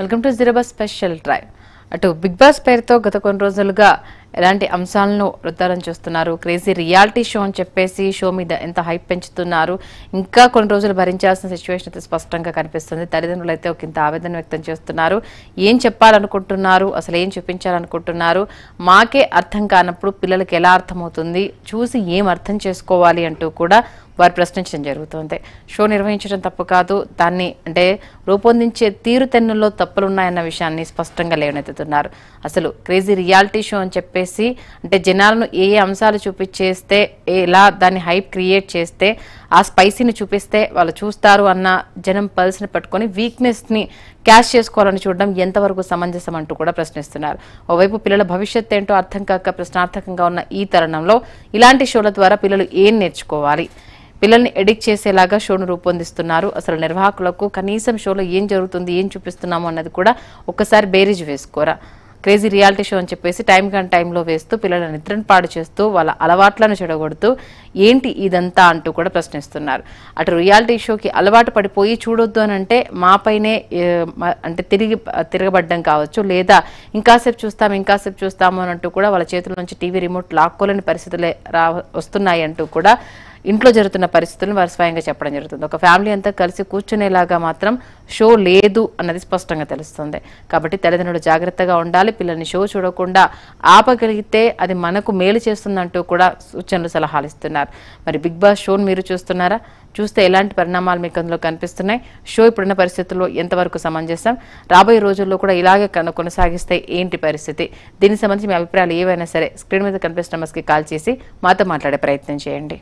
Welcome to జీరోబస్ special drive అటు Bigg Boss పేరుతో గత కొన్ని రోజులుగా ఎలాంటి అంశాలను వృద్ధారం చేస్తున్నారు క్రేజీ రియాలిటీ షో అని చెప్పేసి షో మీద ఎంత హైప్ పెంచుతున్నారు ఇంకా కొన్ని రోజులు భరించాల్సిన సిచ్యువేషన్ అయితే స్పష్టంగా కనిపిస్తుంది తల్లిదండ్రులు అయితే ఒక ఇంత ఆవేదన వ్యక్తం చేస్తున్నారు ఏం చెప్పాలనుకుంటున్నారు అసలు ఏం చూపించాలనుకుంటున్నారు మాకే అర్థం కానప్పుడు పిల్లలకి ఎలా అర్థమవుతుంది చూసి ఏం అర్థం చేసుకోవాలి అంటూ కూడా వారు ప్రశ్నించడం జరుగుతుంది షో నిర్వహించడం తప్పు కాదు దాన్ని అంటే రూపొందించే తీరుతెన్నుల్లో తప్పులు ఉన్నాయన్న విషయాన్ని స్పష్టంగా లేవనెత్తుతున్నారు అసలు క్రేజీ రియాలిటీ షో అని చెప్పేసి అంటే జనాలను ఏ ఏ అంశాలు చూపించేస్తే ఎలా దాన్ని హైప్ క్రియేట్ చేస్తే ఆ స్పైసీని చూపిస్తే వాళ్ళు చూస్తారు అన్న జనం పల్స్ని పట్టుకొని వీక్నెస్ని క్యాష్ చేసుకోవాలని చూడడం ఎంతవరకు సమంజసం అంటూ కూడా ప్రశ్నిస్తున్నారు ఓవైపు పిల్లల భవిష్యత్ ఏంటో అర్థం కాక ప్రశ్నార్థకంగా ఉన్న ఈ తరుణంలో ఇలాంటి షోల ద్వారా పిల్లలు ఏం నేర్చుకోవాలి పిల్లల్ని ఎడిక్ట్ చేసేలాగా షోను రూపొందిస్తున్నారు అసలు నిర్వాహకులకు కనీసం షోలో ఏం జరుగుతుంది ఏం చూపిస్తున్నాము అన్నది కూడా ఒక్కసారి బేరీజ్ వేసుకోరా క్రేజీ రియాలిటీ షో అని చెప్పేసి టైం కానీ టైంలో వేస్తూ పిల్లల నిద్రను పాడు చేస్తూ వాళ్ళ అలవాట్లను చెడగొడుతూ ఏంటి ఇదంతా అంటూ కూడా ప్రశ్నిస్తున్నారు అటు రియాలిటీ షోకి అలవాటు పడిపోయి చూడొద్దు అని అంటే మాపైనే ఏ, మ- అంటే తిరిగి తిరగబడ్డం కావచ్చు లేదా ఇంకాసేపు చూస్తాం ఇంకాసేపు చూస్తాము అని అంటూ కూడా వాళ్ళ చేతుల నుంచి టీవీ రిమోట్ లాక్కోలేని పరిస్థితులే రా వస్తున్నాయి అంటూ కూడా ఇంట్లో జరుగుతున్న పరిస్థితులను వారు స్వయంగా చెప్పడం జరుగుతుంది ఒక ఫ్యామిలీ అంతా కలిసి కూర్చునేలాగా మాత్రం షో లేదు అన్నది స్పష్టంగా తెలుస్తుంది కాబట్టి తల్లిదండ్రులు జాగ్రత్తగా ఉండాలి పిల్లల్ని షో చూడకుండా ఆపగలిగితే అది మనకు మేలు చేస్తుందంటూ కూడా సూచనలు సలహాలు ఇస్తున్నారు మరి బిగ్ బాస్ షోని మీరు చూస్తున్నారా చూస్తే ఎలాంటి పరిణామాలు మీకు అందులో కనిపిస్తున్నాయి షో ఇప్పుడున్న పరిస్థితుల్లో ఎంతవరకు సమంజసం రాబోయే రోజుల్లో కూడా ఇలాగే కన- కొనసాగిస్తే ఏంటి పరిస్థితి దీనికి సంబంధించి మీ అభిప్రాయాలు ఏవైనా సరే స్క్రీన్ మీద కనిపిస్తున్న నెంబర్స్కి కాల్ చేసి మాతో మాట్లాడే ప్రయత్నం చేయండి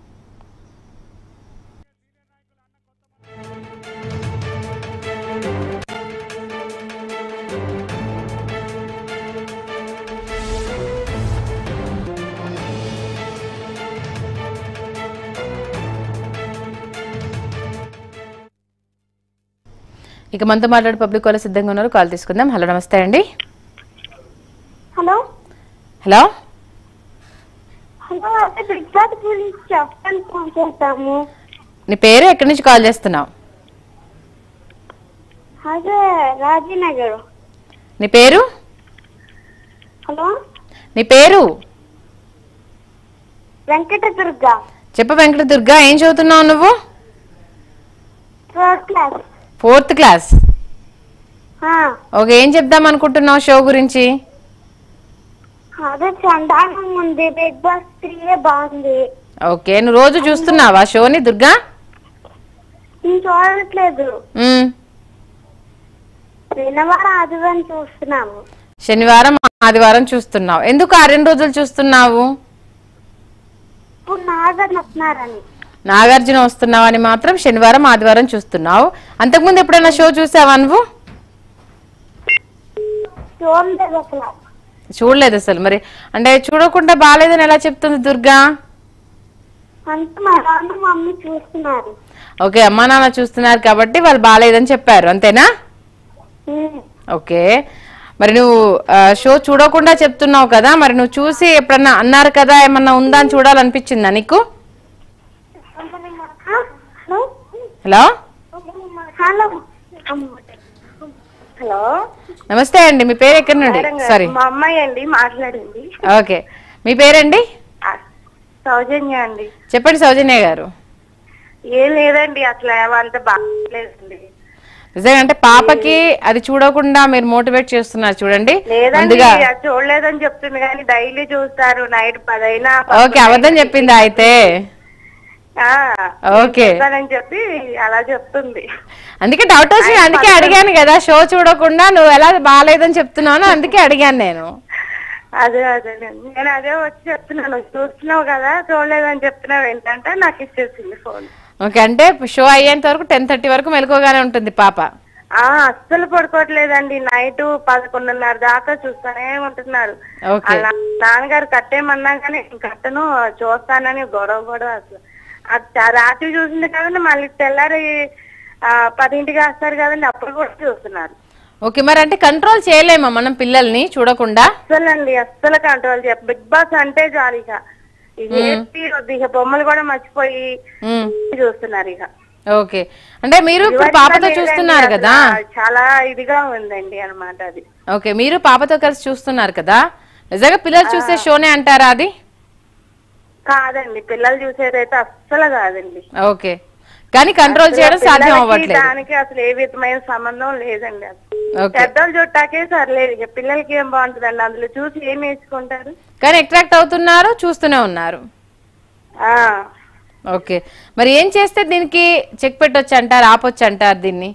ఇక మనతో మాట్లాడే పబ్లిక్ వాళ్ళు సిద్ధంగా ఉన్నారు కాల్ తీసుకుందాం హలో నమస్తే అండి హలో హలో హలో అదే బిగ్ బాస్ గురించి చెప్పడానికి ఫోన్ చేస్తాము నీ పేరు ఎక్కడి నుంచి కాల్ చేస్తున్నావు అదే రాజీనగర్ నీ పేరు హలో నీ పేరు వెంకటదుర్గ చెప్పు వెంకట దుర్గా ఏం చదువుతున్నావు నువ్వు థర్డ్ క్లాస్ ఫోర్త్ క్లాస్ ఆ, ఓకే ఏం చెప్దాం అనుకుంటున్నావు షో గురించి అదే చందానం ఉంది బిగ్ బాస్ త్రీయే బాగుంది ఓకే నువ్వు రోజు చూస్తున్నావా షోని దుర్గా నేను చూడట్లేదు ఉమ్. శనివారం ఆదివారం చూస్తున్నాము శనివారం ఆదివారం చూస్తున్నావు ఎందుకు ఆ రెండు రోజులు చూస్తున్నావు ఇప్పుడు నాగర్ వస్తున్నారని నాగార్జున వస్తున్నావని మాత్రం శనివారం ఆదివారం చూస్తున్నావు అంతకుముందు ఎప్పుడైనా షో చూసావా నువ్వు చూడలేదు అసలు చూడలేదు అసలు మరి అంటే చూడకుండా బాగాలేదని ఎలా చెప్తుంది దుర్గా అంత మా నాన్న మమ్మీ చూస్తున్నారు ఓకే అమ్మా నాన్న చూస్తున్నారు కాబట్టి వాళ్ళు బాగాలేదని చెప్పారు అంతేనా ఉమ్. ఓకే మరి నువ్వు ఆ, షో చూడకుండా చెప్తున్నావు కదా మరి నువ్వు చూసి ఎప్పుడన్నా అన్నారు కదా ఏమన్నా ఉందా అని చూడాలనిపించిందా నీకు ఆ, హలో హలో హలో హలో నమస్తే అండి మీ పేరు ఎక్కడి నుండి సారీ మా అమ్మాయి అండి మాట్లాడండి ఓకే మీ పేరండి ఆ, సౌజన్య అండి చెప్పండి సౌజన్య గారు ఏం లేదండి అసలు అంత బాగలేదండి నిజంగా అంటే పాపకి అది చూడకుండా మీరు మోటివేట్ చేస్తున్నారు చూడండి లేదండి ముందుగా అది చూడలేదని చెప్తుంది కానీ డైలీ చూస్తారు నైట్ పదైనా ఓకే అబద్ధం చెప్పిందా అయితే ఆ, ఓకే చూస్తానని చెప్పి అలా చెప్తుంది అందుకే డౌట్ వచ్చింది అందుకే అడిగాను కదా షో చూడకుండా నువ్వు ఎలా బాగాలేదని చెప్తున్నాను అందుకే అడిగాను నేను అదే అదేనండి నేను అదే వచ్చి చెప్తున్నాను చూస్తున్నావు కదా చూడలేదని చెప్తున్నావు ఏంటంటే నాకు ఇచ్చేసింది ఫోన్ ఓకే అంటే షో అయ్యేంత వరకు టెన్ థర్టీ వరకు మెలకుగానే ఉంటుంది పాప ఆ అస్సలు పడుకోవట్లేదండి నైట్ పదకొండున్నర దాకా చూస్తానే ఉంటున్నారు ఓకే అలా నాన్నగారు కట్టేయమన్నా కానీ నేను కట్టను చూస్తానని గొడవ గొడవ అసలు అది చా- రాత్రి చూసింది కదండి మళ్ళీ తెల్లారి ఆ, పదింటికి వస్తారు కదండి అప్పుడు కూడా చూస్తున్నారు ఓకే మరి అంటే కంట్రోల్ చేయలేమా మనం పిల్లల్ని చూడకుండా అస్సలు అండి అస్సలు కంట్రోల్ చేయ బిగ్ బాస్ అంటే చాలు ఇక ఇక ఏపీ వద్దు ఇక బొమ్మలు కూడా మర్చిపోయి ఉమ్. చూస్తున్నారు ఇక ఓకే అంటే మీరు ఇప్పుడు ఇవాళ పాపతో లేదండి, చూస్తున్నారు అసలు కదా చాలా ఇదిగా ఉందండి అన్నమాట అది ఓకే మీరు పాపతో కలిసి చూస్తున్నారు కదా నిజంగా పిల్లలు చూసే షోనే అంటారా అది కాదండి పిల్లలు చూసేదైతే అస్సలు కాదండి ఓకే కానీ కంట్రోల్ చేయడం సాధ్యం పిల్లలకి అవ్వట్లేదు దానికి అసలు ఏ విధమైన సంబంధం లేదండి అసలు ఓకే పెద్దలు చుట్టాకే సర్లేదు ఇక పిల్లలకి ఏం బాగుంటుందండి అందులో చూసి ఏం నేర్చుకుంటారు కానీ అట్రాక్ట్ అవుతున్నారు చూస్తూనే ఉన్నారు ఆ ఓకే మరి ఏం చేస్తే దీనికి చెక్ పెట్టొచ్చు అంటారు ఆపొచ్చు అంటారు దీన్ని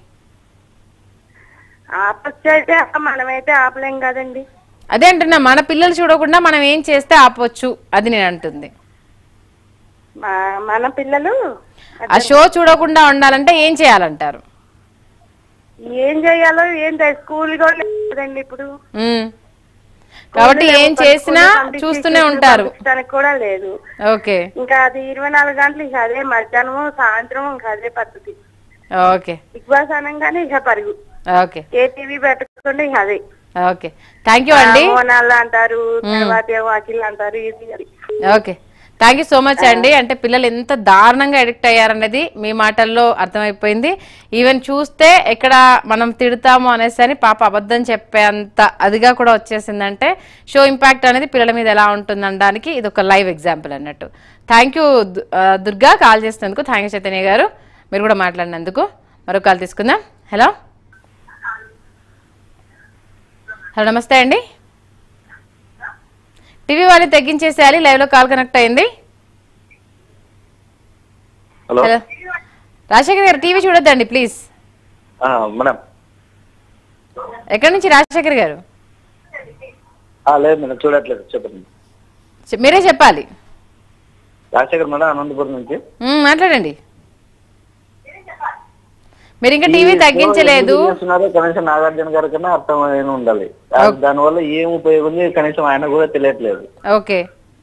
ఆపచ్చు అయితే మనమైతే ఆపలేం కదండి అదే అంటున్నా మన పిల్లలు చూడకుండా మనం ఏం చేస్తే ఆపొచ్చు అది నేను అంటుంది మా- మన పిల్లలు ఆ షో చూడకుండా ఉండాలంటే ఏం చేయాలంటారు ఏం చేయాలో ఏం తె- స్కూల్ కూడా లేదండి ఇప్పుడు ఉమ్. కాబట్టి స్కూల్ ఏం లేవు, చేసినా స్కూల్ పంపించి చూస్తూనే స్కూల్ ఉంటారు పంపించడానికి కూడా లేదు ఓకే ఇంకా అది ఇరవై నాలుగు గంటలు ఇక అదే మధ్యాహ్నం సాయంత్రం ఇంకా అదే పద్ధతి ఓకే బిగ్ బాస్ అనగానే ఇక పరుగు ఓకే ఏ టీవీ పెట్టకుండా ఇక అదే ఓకే థ్యాంక్ యూ అండి మోనాలు అంటారు తర్వాత ఏమో అఖిల్ అంటారు ఇది అది okay thank you so much అండి అంటే పిల్లలు ఎంత దారుణంగా అడిక్ట్ అయ్యారనేది మీ మాటల్లో అర్థమైపోయింది ఈవెన్ చూస్తే ఎక్కడ మనం తిడతాము అనేసి అని పాప అబద్ధం చెప్పేంత అదిగా కూడా వచ్చేసిందంటే షో ఇంపాక్ట్ అనేది పిల్లల మీద ఎలా ఉంటుంది అనడానికి ఇది ఒక లైవ్ ఎగ్జాంపుల్ అన్నట్టు థ్యాంక్ యూ దుర్గా కాల్ చేసినందుకు థ్యాంక్ యూ చైతన్య గారు మీరు కూడా మాట్లాడినందుకు మరో కాల్ తీసుకుందాం హలో హలో నమస్తే అండి టీవీ వాళ్ళు తగ్గించేసేయాలి లైవ్ లో కాల్ కనెక్ట్ అయింది హలో హలో రాజశేఖర్ గారు టీవీ చూడొద్దండి ప్లీజ్ ఆ, మేడం ఎక్కడి నుంచి రాజశేఖర్ గారు ఆ, లేదు మేడం చూడట్లేదు చెప్పండి చె- మీరే చెప్పాలి రాజశేఖర్ మేడం అనంతపురం నుంచి మ్మ్, మాట్లాడండి మీరు ఇంకా టీవీ ఈ షో తగ్గించలేదు ఎందుకు చేస్తున్నారో కనీసం నాగార్జున గారి కన్నా అర్థమైన ఉండాలి దా- దానివల్ల ఏం ఉపయోగం ఉంది కనీసం ఆయన కూడా తెలియట్లేదు ఓకే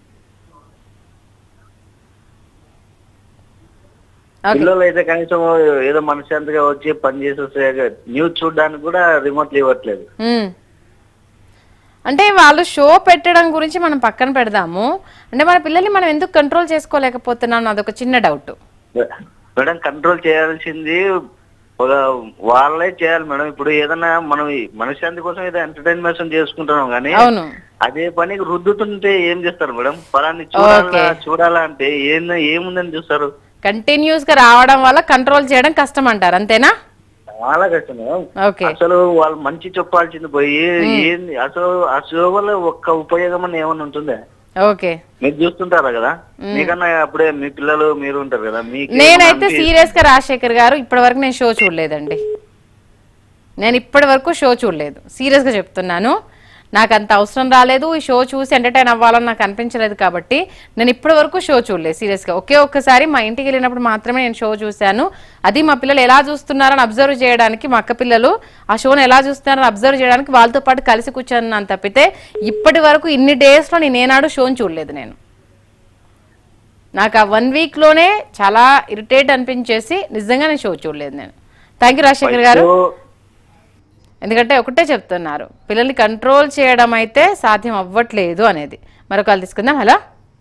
ఓకే పిల్లలు అయితే కనీసం ఏదో మనశ్శాంతిగా వచ్చి పని చేసి వస్తే న్యూస్ చూడడానికి కూడా రిమోట్ ఇవ్వట్లేదు మ్మ్. అంటే వాళ్ళు షో పెట్టడం గురించి మనం పక్కన పెడదాము అంటే మన పిల్లల్ని మనం ఎందుకు కంట్రోల్ చేసుకోలేకపోతున్నాం అదొక చిన్న డౌట్ మేడం కంట్రోల్ చేయాల్సింది ఒక వాళ్ళే చేయాలి మేడం ఇప్పుడు ఏదైనా మనం ఈ మనశ్శాంతి కోసం ఏదో ఎంటర్టైన్మెంట్ చేసుకుంటున్నాం కానీ అవును అదే పని రుద్దుతుంటే ఏం చేస్తారు మేడం ఫలాన్ని చూడాలా చూడాలా అంటే ఏం ఏముందని చూస్తారు కంటిన్యూస్ గా రావడం వల్ల కంట్రోల్ చేయడం కష్టం అంటారు అంతేనా చాలా కష్టం మేడం ఓకే అసలు వాళ్ళు మంచి చెప్పాల్సింది పోయి ఏంది అసలు ఆ షో వల్ల ఒక్క ఉపయోగం అని ఏమన్నా ఉంటుందా ఓకే మీరు చూస్తుంటారా కదా మీకన్నా అప్పుడే మీ పిల్లలు మీరు ఉంటారు కదా మీకు నేనైతే సీరియస్ గా రాజశేఖర్ గారు ఇప్పటి వరకు నేను షో చూడలేదండి నేను ఇప్పటి వరకు షో చూడలేదు సీరియస్ గా చెప్తున్నాను నాకు అంత అవసరం రాలేదు ఈ షో చూసి ఎంటర్టైన్ అవ్వాలని నాకు అనిపించలేదు కాబట్టి నేను ఇప్పటి వరకు షో చూడలేదు సీరియస్ గా ఒకే ఒక్కసారి మా ఇంటికి వెళ్ళినప్పుడు మాత్రమే నేను షో చూశాను అది మా పిల్లలు ఎలా చూస్తున్నారని అబ్జర్వ్ చేయడానికి మా అక్క పిల్లలు ఆ షోని ఎలా చూస్తున్నారని అబ్జర్వ్ చేయడానికి వాళ్ళతో పాటు కలిసి కూర్చున్నాను తప్పితే ఇప్పటి వరకు ఇన్ని డేస్ లో నేను ఏనాడు షోని చూడలేదు నేను నాకు ఆ వన్ వీక్ లోనే చాలా ఇరిటేట్ అనిపించేసి నిజంగా నేను షో చూడలేదు నేను థ్యాంక్ యూ రాజశేఖర్ గారు ఎందుకంటే ఒకటే చెప్తున్నారు పిల్లల్ని కంట్రోల్ చేయడం అయితే సాధ్యం అవ్వట్లేదు అనేది మరొక కాల్ తీసుకుందాం హలో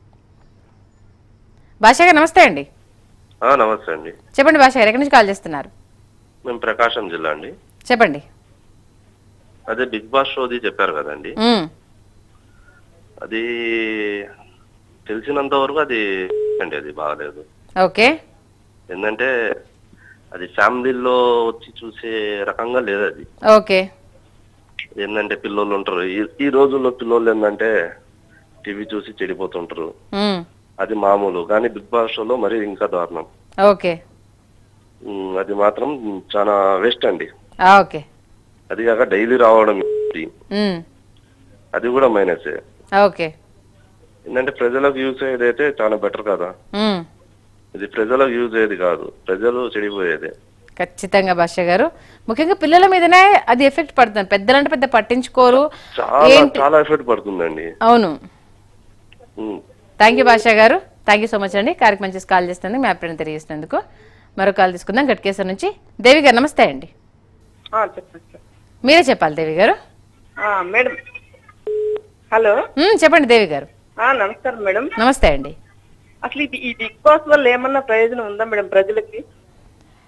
భాష గారు నమస్తే అండి ఆ, నమస్తే అండి చెప్పండి భాష గారు ఎక్కడి నుంచి కాల్ చేస్తున్నారు మేము ప్రకాశం జిల్లా అండి చెప్పండి అదే బిగ్ బాస్ షోది చెప్పారు కదండి మ్మ్. అది తెలిసినంత వరకు అది అండి అది బాగలేదు ఓకే ఏంటంటే అది ఫ్యామిలీలో వచ్చి చూసే రకంగా లేదు అది ఓకే ఏంటంటే పిల్లోళ్ళు ఉంటారు ఈ- ఈ రోజుల్లో పిల్లోళ్ళు ఏంటంటే టీవీ చూసి చెడిపోతుంటారు మ్మ్. అది మామూలు కానీ బిగ్ బాస్ షోలో మరి ఇంకా దారుణం ఓకే ఉమ్, అది మాత్రం చాలా వేస్ట్ అండి ఆ, ఓకే అది కాక డైలీ రావడం ఇది. మ్మ్. అది కూడా మైనసే ఓకే ఏంటంటే ప్రజలకు యూజ్ అయ్యేది అయితే చాలా బెటర్ కదా మ్మ్. ఇది ప్రజలకు యూజ్ అయ్యేది కాదు ప్రజలు చెడిపోయేది ఖచ్చితంగా భాష గారు ముఖ్యంగా పిల్లల మీదనే అది ఎఫెక్ట్ పడుతుంది పెద్దలంటే పెద్ద పట్టించుకోరు చాలా ఏంటి చాలా ఎఫెక్ట్ పడుతుందండి అవును ఉమ్. థ్యాంక్ యూ భాష గారు థ్యాంక్ యూ సో మచ్ అండి కార్యక్రమం చేసి కాల్ చేస్తుంది మీ అభిప్రాయం తెలియజేసినందుకు మరో కాల్ తీసుకుందాం గట్కేశ్వర నుంచి దేవి గారు నమస్తే అండి ఆ, చెప్పండి చెప్పండి. మీరే చెప్పాలి దేవి గారు ఆ, మేడం హలో మ్మ్, చెప్పండి దేవి గారు ఆ, నమస్కారం మేడం నమస్తే అండి అసలు ఇది ఈ బిగ్ బాస్ వల్ల ఏమన్నా ప్రయోజనం ఉందా మేడం ప్రజలకి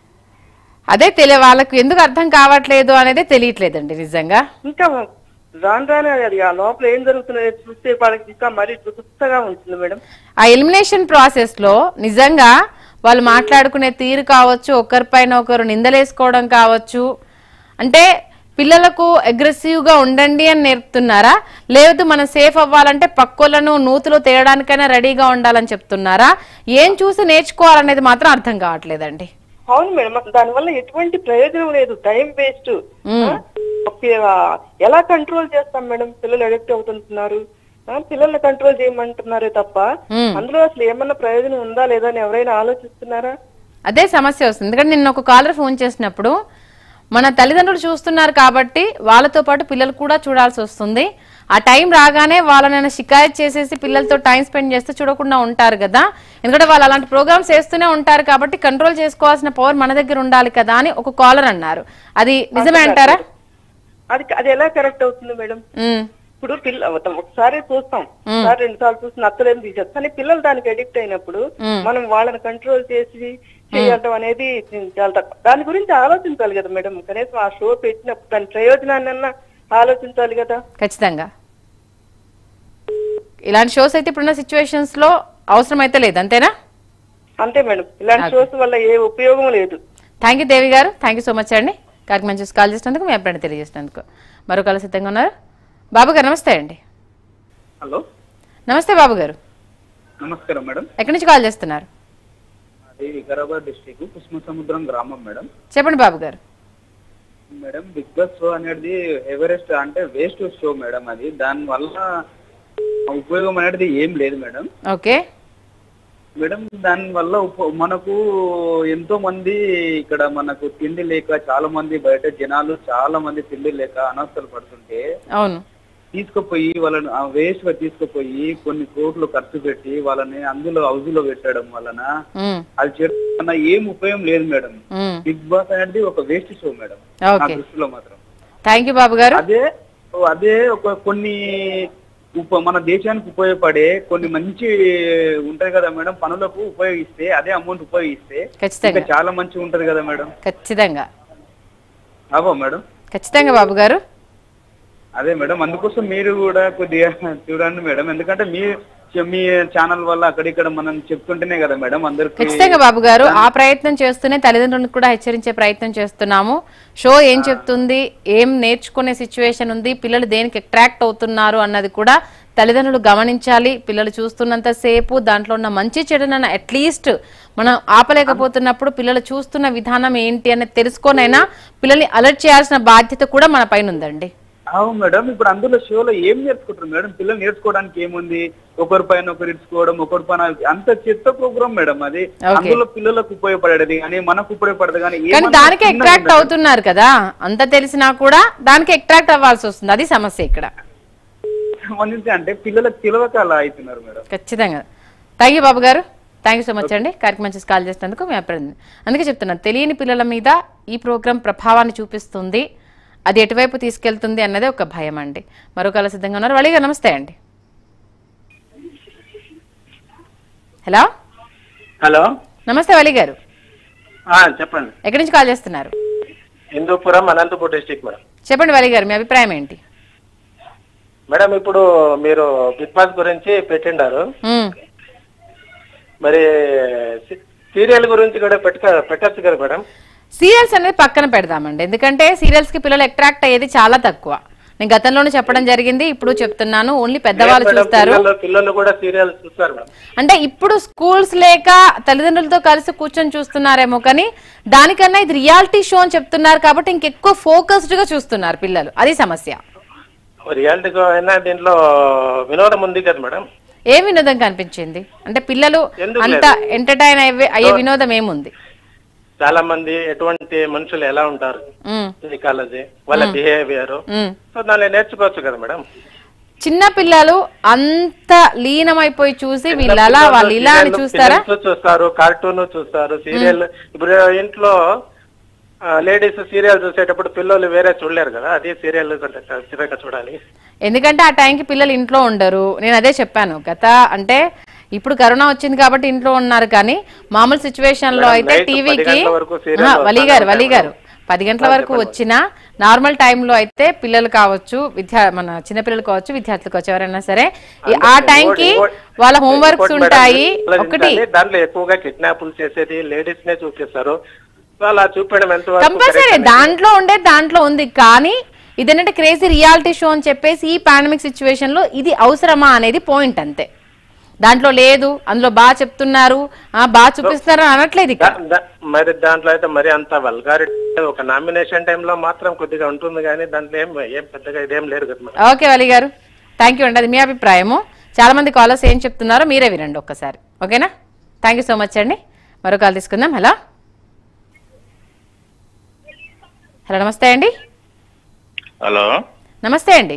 అదే తెలియ వాళ్ళకు ఎందుకు అర్థం కావట్లేదు అనేది తెలియట్లేదండి నిజంగా ఇంకా రాను రాను అది ఆ లోపల ఏం జరుగుతున్నది చూస్తే వాళ్ళకి ఇంకా మరీ దుస్తగా ఉంటుంది మేడం ఆ ఎలిమినేషన్ ప్రాసెస్ లో నిజంగా వాళ్ళు మాట్లాడుకునే తీరు కావచ్చు ఒకరిపైన ఒకరు నిందలేసుకోవడం కావచ్చు అంటే పిల్లలకు అగ్రెసివ్ గా ఉండండి అని నేర్పుతున్నారా లేదు మనం సేఫ్ అవ్వాలంటే పక్కోళ్ళను నూతులో తేయడానికైనా రెడీగా ఉండాలని చెప్తున్నారా ఏం చూసి నేర్చుకోవాలనేది మాత్రం అర్థం కావట్లేదండి అవును మేడం అసలు దానివల్ల ఎటువంటి ప్రయోజనం లేదు టైం వేస్ట్ ఎలా కంట్రోల్ చేస్తాం మేడం పిల్లలు అడిక్ట్ అవుతుంటున్నారు ఆ, పిల్లల్ని కంట్రోల్ చేయమంటున్నారే తప్ప మ్మ్. అందులో అసలు ఏమన్నా ప్రయోజనం ఉందా లేదా అని ఎవరైనా ఆలోచిస్తున్నారా అదే సమస్య వస్తుంది ఎందుకంటే నిన్న ఒక కాలర్ ఫోన్ చేసినప్పుడు మన తల్లిదండ్రులు చూస్తున్నారు కాబట్టి వాళ్ళతో పాటు పిల్లలు కూడా చూడాల్సి వస్తుంది ఆ టైం రాగానే వాళ్ళని షికాయత్ చేసేసి పిల్లలతో టైం స్పెండ్ చేస్తే చూడకుండా ఉంటారు కదా ఎందుకంటే వాళ్ళు అలాంటి ప్రోగ్రామ్స్ చేస్తూనే ఉంటారు కాబట్టి కంట్రోల్ చేసుకోవాల్సిన పవర్ మన దగ్గర ఉండాలి కదా అని ఒక కాలర్ అన్నారు అది నిజమే అంటారా అది అది ఎలా కరెక్ట్ అవుతుంది మేడం ఉమ్, ఇప్పుడు పిల్ల ఒకసారి చూస్తాం ఒకసారి రెండు సార్లు చూసి నచ్చలేదు తీసేస్తాం కానీ పిల్లలు దానికి అడిక్ట్ అయినప్పుడు మనం వాళ్ళని కంట్రోల్ చేసి చేయటం అనేది చాలా తక్కువ దాని గురించి ఆలోచించాలి కదా మేడం కనీసం ఆ షో పెట్టినప్పుడు దాని ప్రయోజనాన్ని ఆలోచించాలి కదా ఖచ్చితంగా ఇలాంటి షోస్ అయితే ఇప్పుడున్న సిచ్యువేషన్స్ లో అవసరం అయితే లేదు అంతేనా అంతే మేడం ఇలాంటి షోస్ వల్ల ఏ ఉపయోగం లేదు థ్యాంక్ యూ దేవి గారు థ్యాంక్ యూ సో మచ్ అండి కార్యక్రమం చూసి కాల్ చేసినందుకు మీ అభిప్రాయం తెలియజేసినందుకు మరో కాల సిద్ధంగా ఉన్నారు బాబు గారు నమస్తే అండి హలో నమస్తే బాబు గారు నమస్కారం మేడం ఎక్కడి నుంచి కాల్ చేస్తున్నారు అది వికారాబాద్ డిస్టిక్ కుసుమ సముద్రం గ్రామం మేడం చెప్పండి బాబు గారు మేడం బిగ్ బాస్ షో అనేది ఎవరెస్ట్ అంటే వేస్ట్ షో మేడం అది దాని వల్ల ఉపయోగం అనేది ఏం లేదు మేడం ఓకే మేడం దాని వల్ల ఉప- మనకు ఎంతో మంది ఇక్కడ మనకు తిండి లేక చాలా మంది బయట జనాలు చాలా మంది తిండి లేక అనవసరాలు పడుతుంటే అవును తీసుకుపోయి వాళ్ళని వేస్ట్ గా తీసుకుపోయి కొన్ని కోట్లు ఖర్చు పెట్టి వాళ్ళని అందులో హౌస్ లో పెట్టడం వలన ఉమ్, అది చేయడం వలన ఏం ఉపయోగం లేదు మేడం ఉమ్. బిగ్ బాస్ అనేది ఒక వేస్ట్ షో మేడం నా ఓకే దృష్టిలో మాత్రం థ్యాంక్ యూ బాబు గారు అదే అదే ఒక కొన్ని ఉప- మన దేశానికి ఉపయోగపడే కొన్ని మంచి ఉంటాయి కదా మేడం పనులకు ఉపయోగిస్తే అదే అమౌంట్ ఉపయోగిస్తే ఇంకా ఖచ్చితంగా చాలా మంచిగా ఉంటది కదా మేడం ఖచ్చితంగా అవా మేడం ఖచ్చితంగా బాబు గారు అదే మేడం అందుకోసం మీరు కూడా కొద్దిగా చూడండి మేడం ఎందుకంటే మీ మీ ఛానల్ వల్ల అక్కడిక్కడ మనం చెప్తుంటేనే కదా మేడం అందరికి ఖచ్చితంగా బాబు గారు ఆ ప్రయత్నం చేస్తూనే తల్లిదండ్రులకు కూడా హెచ్చరించే ప్రయత్నం చేస్తున్నాము షో ఏం చెప్తుంది ఏం నేర్చుకునే సిచ్యువేషన్ ఉంది పిల్లలు దేనికి అట్రాక్ట్ అవుతున్నారు అన్నది కూడా తల్లిదండ్రులు గమనించాలి పిల్లలు చూస్తున్నంత సేపు దాంట్లో ఉన్న మంచి చెడునన్న అట్లీస్ట్ మనం ఆపలేకపోతున్నప్పుడు పిల్లలు చూస్తున్న విధానం ఏంటి అనేది తెలుసుకొనైనా పిల్లల్ని అలర్ట్ చేయాల్సిన బాధ్యత కూడా మన పైన ఉందండి అవును మేడం ఇప్పుడు అందులో షోలో ఏం నేర్చుకుంటారు మేడం పిల్లలు నేర్చుకోవడానికి ఏముంది ఒకరి పైన ఒకరు ఇచ్చుకోవడం ఒకరి పైన అంత చెత్త ప్రోగ్రామ్ మేడం అది Okay. అందులో పిల్లలకు ఉపయోగపడేది కానీ మనకు ఉపయోగపడదు కానీ కానీ ఏమన్నా దానికి చిన్నది అట్రాక్ట్ ఉండదు. అవుతున్నారు కదా అంత తెలిసినా కూడా దానికి అట్రాక్ట్ అవ్వాల్సి వస్తుంది అది సమస్య ఇక్కడ సంబంధించి అంటే పిల్లలకు తెలియక అలా అవుతున్నారు మేడం ఖచ్చితంగా థ్యాంక్ యూ బాబు గారు థ్యాంక్ యూ సో మచ్ అండి కార్యక్రమం చేసి కాల్ చేసినందుకు మీ అభిప్రాయం అందుకే చెప్తున్నాను తెలియని పిల్లల మీద ఈ ప్రోగ్రాం ప్రభావాన్ని చూపిస్తుంది అది ఎటువైపు తీసుకెళ్తుంది అన్నదే ఒక భయం అండి మరో కాల సిద్ధంగా ఉన్నారు వଳିగా నమస్తే అండి హలో హలో నమస్తే వలి గారు ఆ, చెప్పండి ఎక్కడి నుంచి కాల్ చేస్తున్నారు హిందూపురం అనంతపూర్ డిస్టిక్ మేడం చెప్పండి వలి గారు మీ అభిప్రాయం ఏంటి మేడం ఇప్పుడు మీరు బిగ్ బాస్ గురించి పెట్టిండారు ఉమ్, మరి సి- సీరియల్ గురించి కూడా పెట్టుక పెట్టచ్చు కదా మేడం సీరియల్స్ అనేది పక్కన పెడదామండి ఎందుకంటే సీరియల్స్ కి పిల్లలు అట్రాక్ట్ అయ్యేది చాలా తక్కువ నేను గతంలోనే చెప్పడం జరిగింది ఇప్పుడు చెప్తున్నాను ఓన్లీ పెద్దవాళ్ళు మేడం, చూస్తారు పిల్లలు పిల్లలు కూడా సీరియల్ చూస్తారు మేడం అంటే ఇప్పుడు స్కూల్స్ లేక తల్లిదండ్రులతో కలిసి కూర్చొని చూస్తున్నారేమో కానీ దానికన్నా ఇది రియాలిటీ షో అని చెప్తున్నారు కాబట్టి ఇంకెక్కువ ఫోకస్డ్ గా చూస్తున్నారు పిల్లలు అది సమస్య రియాలిటీ అయినా దీంట్లో వినోదం ఉంది కదా మేడం ఏ వినోదం కనిపించింది అంటే పిల్లలు ఎందుకు అంత ఎంటర్టైన్ అయ్యే అయ్యే వినోదం ఏముంది చాలా మంది ఎటువంటి మనుషులు ఎలా ఉంటారు ఉమ్, సైకాలజీ వాళ్ళ బిహేవియర్ ఉమ్. సో దాన్ని నేర్చుకోవచ్చు కదా మేడం చిన్న పిల్లలు అంత లీనమైపోయి చూసి వీళ్ళు అలా వాళ్ళు ఇలా అని పిల్లలు- చూస్తారా పిల్లలు చూస్తారు కార్టూన్ చూస్తారు సీరియల్ ఇప్పుడు ఇంట్లో లేడీస్ సీరియల్ చూసేటప్పుడు పిల్లలు వేరే చూడలేరు కదా అది సీరియల్ ఖచ్చితంగా చూడాలి ఎందుకంటే ఆ టైంకి పిల్లలు ఇంట్లో ఉండరు నేను అదే చెప్పాను గత అంటే ఇప్పుడు కరోనా వచ్చింది కాబట్టి ఇంట్లో ఉన్నారు కానీ మామూలు సిచ్యువేషన్ లో మేడం, అయితే నైట్ పది టీవీకి గంటల వరకు serial ఆహా, వలి గారు వస్తానే వలి ఉంటాయి గారు పది గంటల వరకు వచ్చినా నార్మల్ టైంలో అయితే పిల్లలు కావచ్చు విద్యా మన చిన్నపిల్లలు కావచ్చు విద్యార్థులు కావచ్చు ఎవరైనా సరే ఈ- ఆ టైంకి వాళ్ళ హోంవర్క్స్ ఇంకోటి మేడం, ఉంటాయి వాళ్ళ ఒకటి ఏంటంటే దాంట్లో ఎక్కువగా కిడ్నాపులు చేసేది లేడీస్ నే చూపిస్తారు వాళ్ళు ఆ చూపించడం ఎంత కంపల్సరీ దాంట్లో ఉండే దాంట్లో ఉంది కానీ ఇదేంటంటే క్రేజీ రియాలిటీ షో అని చెప్పేసి ఈ పాండమిక్ సిచ్యువేషన్ లో ఇది అవసరమా అనేది పాయింట్ అంతే దాంట్లో లేదు అందులో బాగా చెప్తున్నారు ఆ బాగా చూపిస్తున్నారు అని అనట్లేదు ఇక్కడ దా- దా- మరి దాంట్లో అయితే మరి అంత వల్గారిటీ ఒక నామినేషన్ టైంలో మాత్రం కొద్దిగా ఉంటుంది కానీ దాంట్లో ఏం ఏం పెద్దగా ఇదేం లేదు కదా మేడం. ఓకే వలి గారు థ్యాంక్ యూ అండి అది మీ అభిప్రాయము చాలా మంది కాలర్స్ ఏం చెప్తున్నారో మీరే వినండి ఒక్కసారి ఓకేనా థ్యాంక్ యూ సో మచ్ అండి మరో కాల్ తీసుకుందాం హలో హలో నమస్తే అండి హలో నమస్తే అండి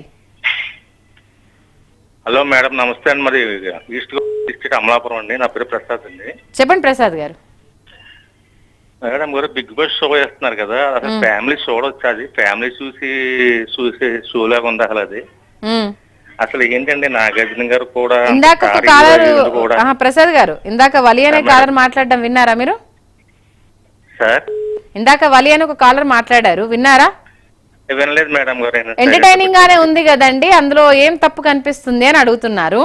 హలో మేడం నమస్తే అండి మరి ఈస్ట్ డిస్ట్రిక్ట్ అమలాపురం అండి నా పేరు ప్రసాద్ అండి చెప్పండి ప్రసాద్ గారు మేడం గారు బిగ్ బాస్ షో వేస్తున్నారు కదా అసలు ఫ్యామిలీ చూడొచ్చు అది ఫ్యామిలీ చూసి చూసే షో లాగా ఉంది అసలు అది ఉమ్. అసలు ఏంటండి నాగార్జున గారు కూడా ఇందాక ఒక కారు కాలర్ హీరోయిన్లు కూడా ఆహా, ప్రసాద్ గారు ఇందాక వలి అనే కాలర్ మాట్లాడడం విన్నారా మీరు సార్ ఇందాక వలి అని ఒక కాలర్ మాట్లాడారు విన్నారా వినలేదు మేడం గారు నేను ఎంటర్టైనింగ్ గానే ఉంది కదండి అందులో ఏం తప్పు కనిపిస్తుంది అని అడుగుతున్నారు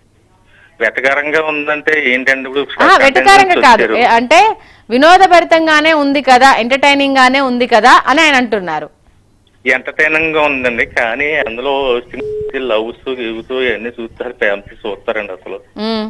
వెటకారంగా ఉందంటే ఏంటండి ఇప్పుడు ఆ వెటకారంగా నుంచి కాదు వచ్చారు. ఏ- అంటే వినోదభరితంగానే ఉంది కదా ఎంటర్టైనింగ్ గానే ఉంది కదా అని ఆయన అంటున్నారు ఎంటర్టైనింగ్ గా ఉందండి కానీ అందులో లవ్స్ గివ్స్ ఇవన్నీ చూస్తారు ఫ్యామిలీ చూస్తారండి అసలు ఉమ్.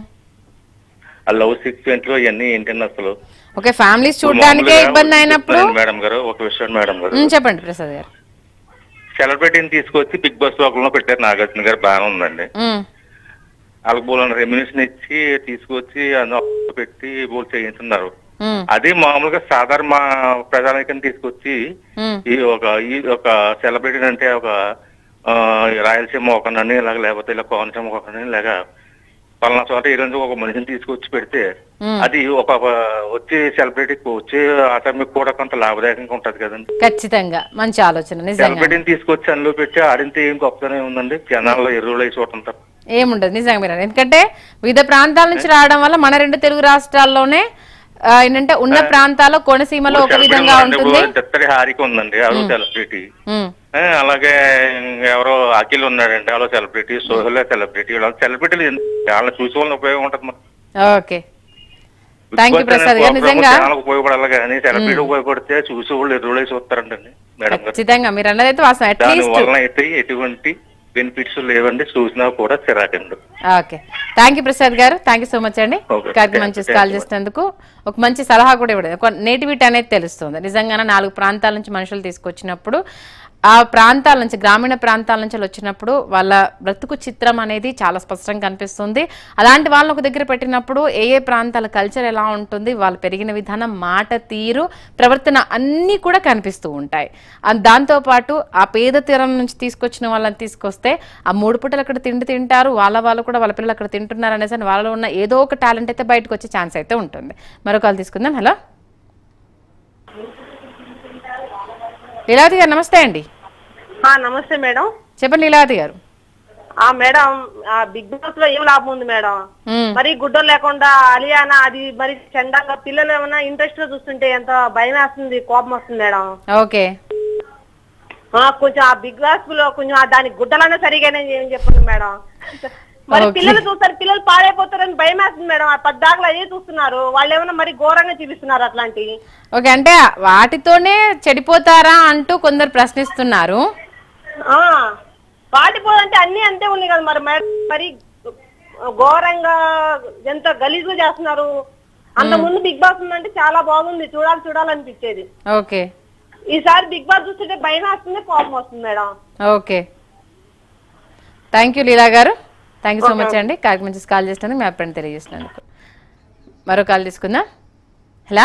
ఆ లవ్ సీక్వెన్స్ లో ఇవన్నీ ఏంటండి అసలు ఓకే ఫ్యామిలీస్ చూడడానికే మామూలుగా ఇబ్బంది అయినప్పుడు చెప్తున్నాను మేడం గారు ఒక విషయం మేడం గారు ఉమ్, చెప్పండి ప్రసాద్ గారు సెలబ్రిటీని తీసుకొచ్చి బిగ్ బాస్ లోకంలో పెట్టారు నాగార్జున గారు బాగానే ఉందండి ఉమ్, వాళ్ళకి బోలని రెమ్యునేషన్ ఇచ్చి తీసుకొచ్చి అందులో పెట్టి బోల్ చేయించున్నారు ఉమ్, అది మామూలుగా సాధారణ మా ప్రజానికని తీసుకొచ్చి ఉమ్, ఈ ఒక ఈ ఒక సెలబ్రిటీ అంటే ఒక ఆ, రాయలసీమ ఒకనని ఇలాగ లేకపోతే ఇలా కోనసీమ ఒకనని ఇలాగా పలానా చోట ఈ రోజు ఒక మనిషిని తీసుకొచ్చి పెడితే ఉమ్. అది ఒక వచ్చే సెలబ్రిటీకి వచ్చే ఆటమిక్ కూడా కొంత లాభదాయకంగా ఉంటది కదండి ఖచ్చితంగా మంచి ఆలోచన నిజంగా సెలబ్రిటీని తీసుకొచ్చి అందులో పెట్టి ఆడింతే ఏం గొప్పతనం ఉందండి జనాల్లో ఎరువులు వేసి చూడంటారు ఏముండదు నిజంగా మీరు అన్నది. ఎందుకంటే వివిధ ప్రాంతాల నుంచి రావడం వల్ల మన రెండు తెలుగు రాష్ట్రాల్లోనే ఆ, ఏంటంటే ఉన్న ప్రాంతాల్లో కోనసీమలో ఒక విధంగా ఉంటుంది దత్తరి హారిక ఉందండి అదో సెలబ్రిటీ ఉమ్, ఆ, అలాగే ఎవరో అఖిల్ ఉన్నాడండి అలా సెలబ్రిటీ సోహెల్ సెలబ్రిటీ వాళ్ళ సెలబ్రిటీలు వాళ్ళని చూసే వాళ్ళని ఉపయోగం ఉంటుంది మరి ఓకే థ్యాంక్ యూ ప్రసాద్ గారు నిజంగా జనాలకు ఉపయోగపడాలి కానీ సెలబ్రిటీ ఉపయోగపడితే చూసే వాళ్ళు ఎదురులే చూస్తారంటండి మేడం గారు ఖచ్చితంగా మీరు అన్నది అయితే వాస్తవం దాని అట్లీస్ట్ వలన అయితే ఎటువంటి బెనిఫిట్స్ లేవండి చూసినా కూడా చిరాకండి ఓకే థ్యాంక్ యూ ప్రసాద్ గారు థ్యాంక్ యూ సో మచ్ అండి Okay. కార్యక్రమం మంచి Thank you. కాల్ చేసినందుకు ఒక మంచి సలహా కూడా ఇవ్వడం ఒక నేటివిటీ అనేది తెలుస్తుంది నిజంగానే నాలుగు ప్రాంతాల నుంచి మనుషులు తీసుకొచ్చినప్పుడు ఆ ప్రాంతాల నుంచి గ్రామీణ ప్రాంతాల నుంచి వచ్చినప్పుడు వాళ్ళ బ్రతుకు చిత్రం అనేది చాలా స్పష్టంగా కనిపిస్తుంది అలాంటి వాళ్ళని ఒక దగ్గర పెట్టినప్పుడు ఏ ఏ ప్రాంతాల కల్చర్ ఎలా ఉంటుంది వాళ్ళు పెరిగిన విధానం మాట తీరు ప్రవర్తన అన్నీ కూడా కనిపిస్తూ ఉంటాయి ఆ దాంతోపాటు ఆ పేద తీరం నుంచి తీసుకొచ్చిన వాళ్ళని తీసుకొస్తే ఆ మూడు పూటలు అక్కడ తిండి తింటారు వాళ్ళ వాళ్ళు కూడా వాళ్ళ పిల్లలు అక్కడ తింటున్నారు అనేసి అని వాళ్ళలో ఉన్న ఏదో ఒక టాలెంట్ అయితే బయటకు వచ్చే ఛాన్స్ అయితే ఉంటుంది మరో కాల్ తీసుకుందాం హలో లీలావతి గారు నమస్తే అండి ఆ, నమస్తే మేడం చెప్పండి లీలావతి గారు ఆ మేడం ఆ బిగ్ బాస్ లో ఏం లాభం ఉంది మేడం మ్మ్. మరి గుడ్డలు లేకుండా అలియానా అది మరి చండాగా పిల్లలు ఏమైనా ఇంట్రెస్ట్ గా చూస్తుంటే ఎంత భయం వేస్తుంది కోపం వస్తుంది మేడం ఓకే ఆ, కొంచెం ఆ బిగ్ బాస్ లో కొంచెం ఆ దాని గుడ్డలన్నా సరిగానే ఏం చెప్పండి మేడం మరి Okay. పిల్లలు చూస్తారు పిల్లలు పాడైపోతారని భయం వేస్తుంది మేడం ఆ పద్దాకలు అదే చూస్తున్నారు వాళ్ళు ఏమైనా మరి ఘోరంగా చూపిస్తున్నారు అట్లాంటి ఓకే అంటే వాటితోనే చెడిపోతారా అంటూ కొందరు ప్రశ్నిస్తున్నారు ఆ పాటిపోదంటే అన్ని అంతే ఉన్నాయి కదా మరి మేడం మరి ఘోరంగా ఎంత గలీజుగా చేస్తున్నారు అంత ముందు బిగ్ బాస్ ఉందంటే చాలా బాగుంది చూడాలి చూడాలనిపించేది ఓకే ఈసారి బిగ్ బాస్ చూస్తుంటే భయం వేస్తుంది కోపం వస్తుంది madam okay thank you Leela గారు థ్యాంక్ యూ సో మచ్ అండి కార్యక్రమం నుంచి కాల్ చేసినందుకు మీ అప్పుడు తెలియజేసినందుకు మరో కాల్ తీసుకుందాం హలో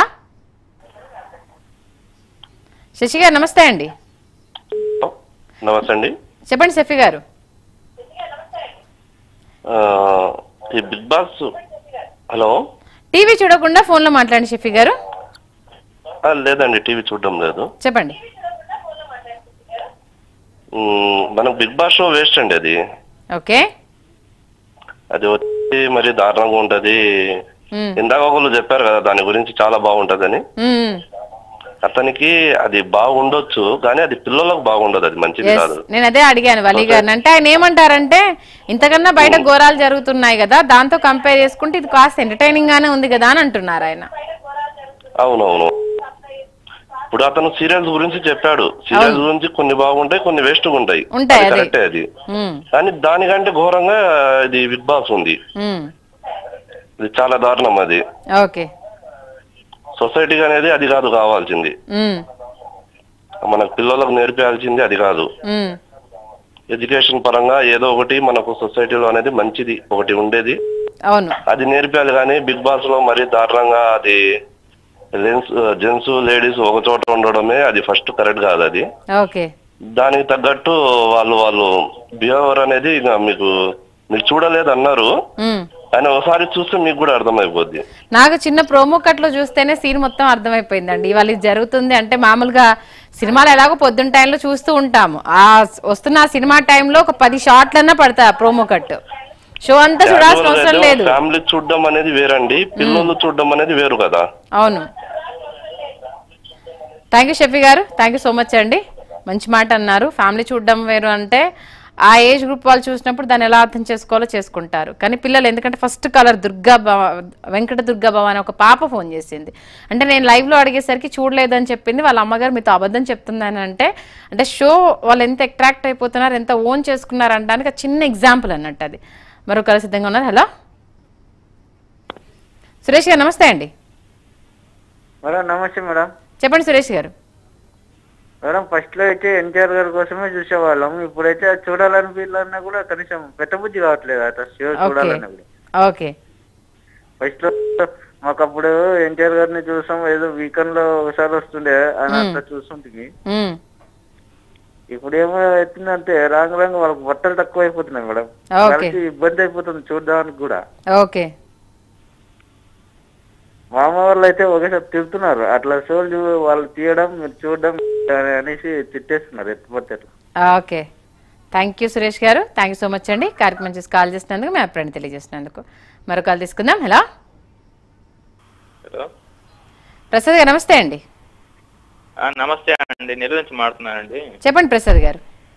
శశి గారు నమస్తే అండి నమస్తే అండి చెప్పండి షఫీ గారు ఆ, ఈ బిగ్ బాస్ హలో టీవీ చూడకుండా ఫోన్లో మాట్లాడండి షఫీ గారు ఆ, లేదండి టీవీ చూడడం లేదు చెప్పండి మ్, మనకు బిగ్ బాస్ షో వేస్ట్ అండి అది ఓకే అది వచ్చి మరి దారుణంగా ఉంటది ఉమ్, ఇందాక ఒకళ్ళు చెప్పారు కదా దాని గురించి చాలా బాగుంటదని ఉమ్. అతనికి అది బాగుండొచ్చు కానీ అది పిల్లలకు బాగుండదు అది మంచిది Yes, కాదు నేను అదే అడిగాను వలి గారిని అంటే ఆయన ఏమంటారంటే ఇంతకన్నా బయట ఘోరాలు జరుగుతున్నాయి కదా దాంతో కంపేర్ చేసుకుంటే ఇది కాస్త ఎంటర్టైనింగ్ గానే ఉంది కదా అని అంటున్నారు ఆయన అవునవును ఇప్పుడు అతను సీరియల్స్ గురించి చెప్పాడు సీరియల్స్ గురించి కొన్ని బాగుంటాయి కొన్ని వేస్ట్ ఉంటాయి ఉంటాయి, అది అది. కరెక్టే అది ఉమ్, కానీ దానికంటే ఘోరంగా ఇది బిగ్ బాస్ ఉంది ఉమ్, ఇది చాలా దారుణం అది ఓకే సొసైటీకి అనేది అది కాదు కావాల్సింది ఉమ్, మన పిల్లలకు నేర్పించాల్సింది అది కాదు ఉమ్, ఎడ్యుకేషన్ పరంగా ఏదో ఒకటి మనకు సొసైటీలో అనేది మంచిది ఒకటి ఉండేది అవును అది నేర్పాలి కానీ బిగ్ బాస్ లో మరీ దారుణంగా అది జెంట్స్ లేడీస్ ఒక చోట ఉండడమే అది ఫస్ట్ కరెక్ట్ కాదు అది ఓకే దానికి తగ్గట్టు వాళ్ళు వాళ్ళు బిహేవియర్ అనేది ఇక మీకు మీరు చూడలేదు అన్నారు ఉమ్. కానీ ఒకసారి చూస్తే మీకు కూడా అర్థమైపోద్ది నాకు చిన్న ప్రోమో కట్ లో చూస్తేనే సీన్ మొత్తం అర్థమైపోయిందండి ఇవాళ ఇది జరుగుతుంది అంటే మామూలుగా సినిమాలు ఎలాగో పొద్దున్న టైంలో చూస్తూ ఉంటాము ఆ స్- వస్తున్న ఆ సినిమా టైంలో ఒక పది షార్ట్లన్నా పడతాయి ఆ ప్రోమో కట్ షో అంతా చూడాల్సిన అవసరం లేదు ఫ్యామిలీ చూడడం అనేది వేరండి పిల్లలు చూడడం అనేది వేరు కదా అవును థ్యాంక్ యూ షఫీ గారు థ్యాంక్ యూ సో మచ్ అండి మంచి మాట అన్నారు ఫ్యామిలీ చూడడం వేరు అంటే ఆ ఏజ్ గ్రూప్ వాళ్ళు చూసినప్పుడు దాన్ని ఎలా అర్థం చేసుకోవాలో చేసుకుంటారు కానీ పిల్లలు ఎందుకంటే ఫస్ట్ కలర్ దుర్గా భవ వెంకట దుర్గా భవ అని ఒక పాప ఫోన్ చేసింది అంటే నేను లైవ్లో అడిగేసరికి చూడలేదని చెప్పింది వాళ్ళ అమ్మగారు మీతో అబద్ధం చెప్తుందని అంటే అంటే షో వాళ్ళు ఎంత అట్రాక్ట్ అయిపోతున్నారు ఎంత ఓన్ చేసుకున్నారు అనడానికి ఆ చిన్న ఎగ్జాంపుల్ అన్నట్టు అది మరొకరు సిద్ధంగా ఉన్నారు హలో సురేష్ గారు నమస్తే అండి మేడం నమస్తే మేడం చెప్పండి సురేష్ గారు మేడం ఫస్ట్ లో అయితే ఎన్టీఆర్ గారి కోసమే చూసేవాళ్ళం ఇప్పుడైతే అది చూడాలనిపించాలన్నా కూడా కనీసం పెట్టబుద్ధి కావట్లేదు అట్లా షో ఓకే చూడాలన్నా కూడా ఓకే ఫస్ట్ లో మాకు అప్పుడు ఎన్టీఆర్ గారిని చూసాం ఏదో వీకెండ్ లో ఒకసారి వస్తుండే అని అట్లా చూస్తుంటుంది మ్మ్. ఇప్పుడు ఏమో అవుతుందంటే రాంగ్ రాంగ్ వాళ్ళకి బట్టలు తక్కువ అయిపోతున్నాయి మేడం ఓకే. వాళ్ళకి ఇబ్బంది అయిపోతుంది చూడడానికి కూడా ఓకే మా అమ్మ వాళ్ళు అయితే ఒకేసారి తిడుతున్నారు అట్లా షోలు చూ- వాళ్ళు తీయడం మీరు చూడడం అని- అనేసి తిట్టేస్తున్నారు ఎత్తుపడితే అట్లా. ఓకే థ్యాంక్ యూ సురేష్ గారు థ్యాంక్ యూ సో మచ్ అండి కార్యక్రమం చేసి కాల్ చేసినందుకు మీ అభిప్రాయం తెలియజేసినందుకు మరో కాల్ తీసుకుందాం హలో హలో ప్రసాద్ గారు నమస్తే అండి ఆ, నమస్తే అండి నెల్లూరు నుంచి మాట్లాడుతున్నానండి చెప్పండి ప్రసాద్ గారు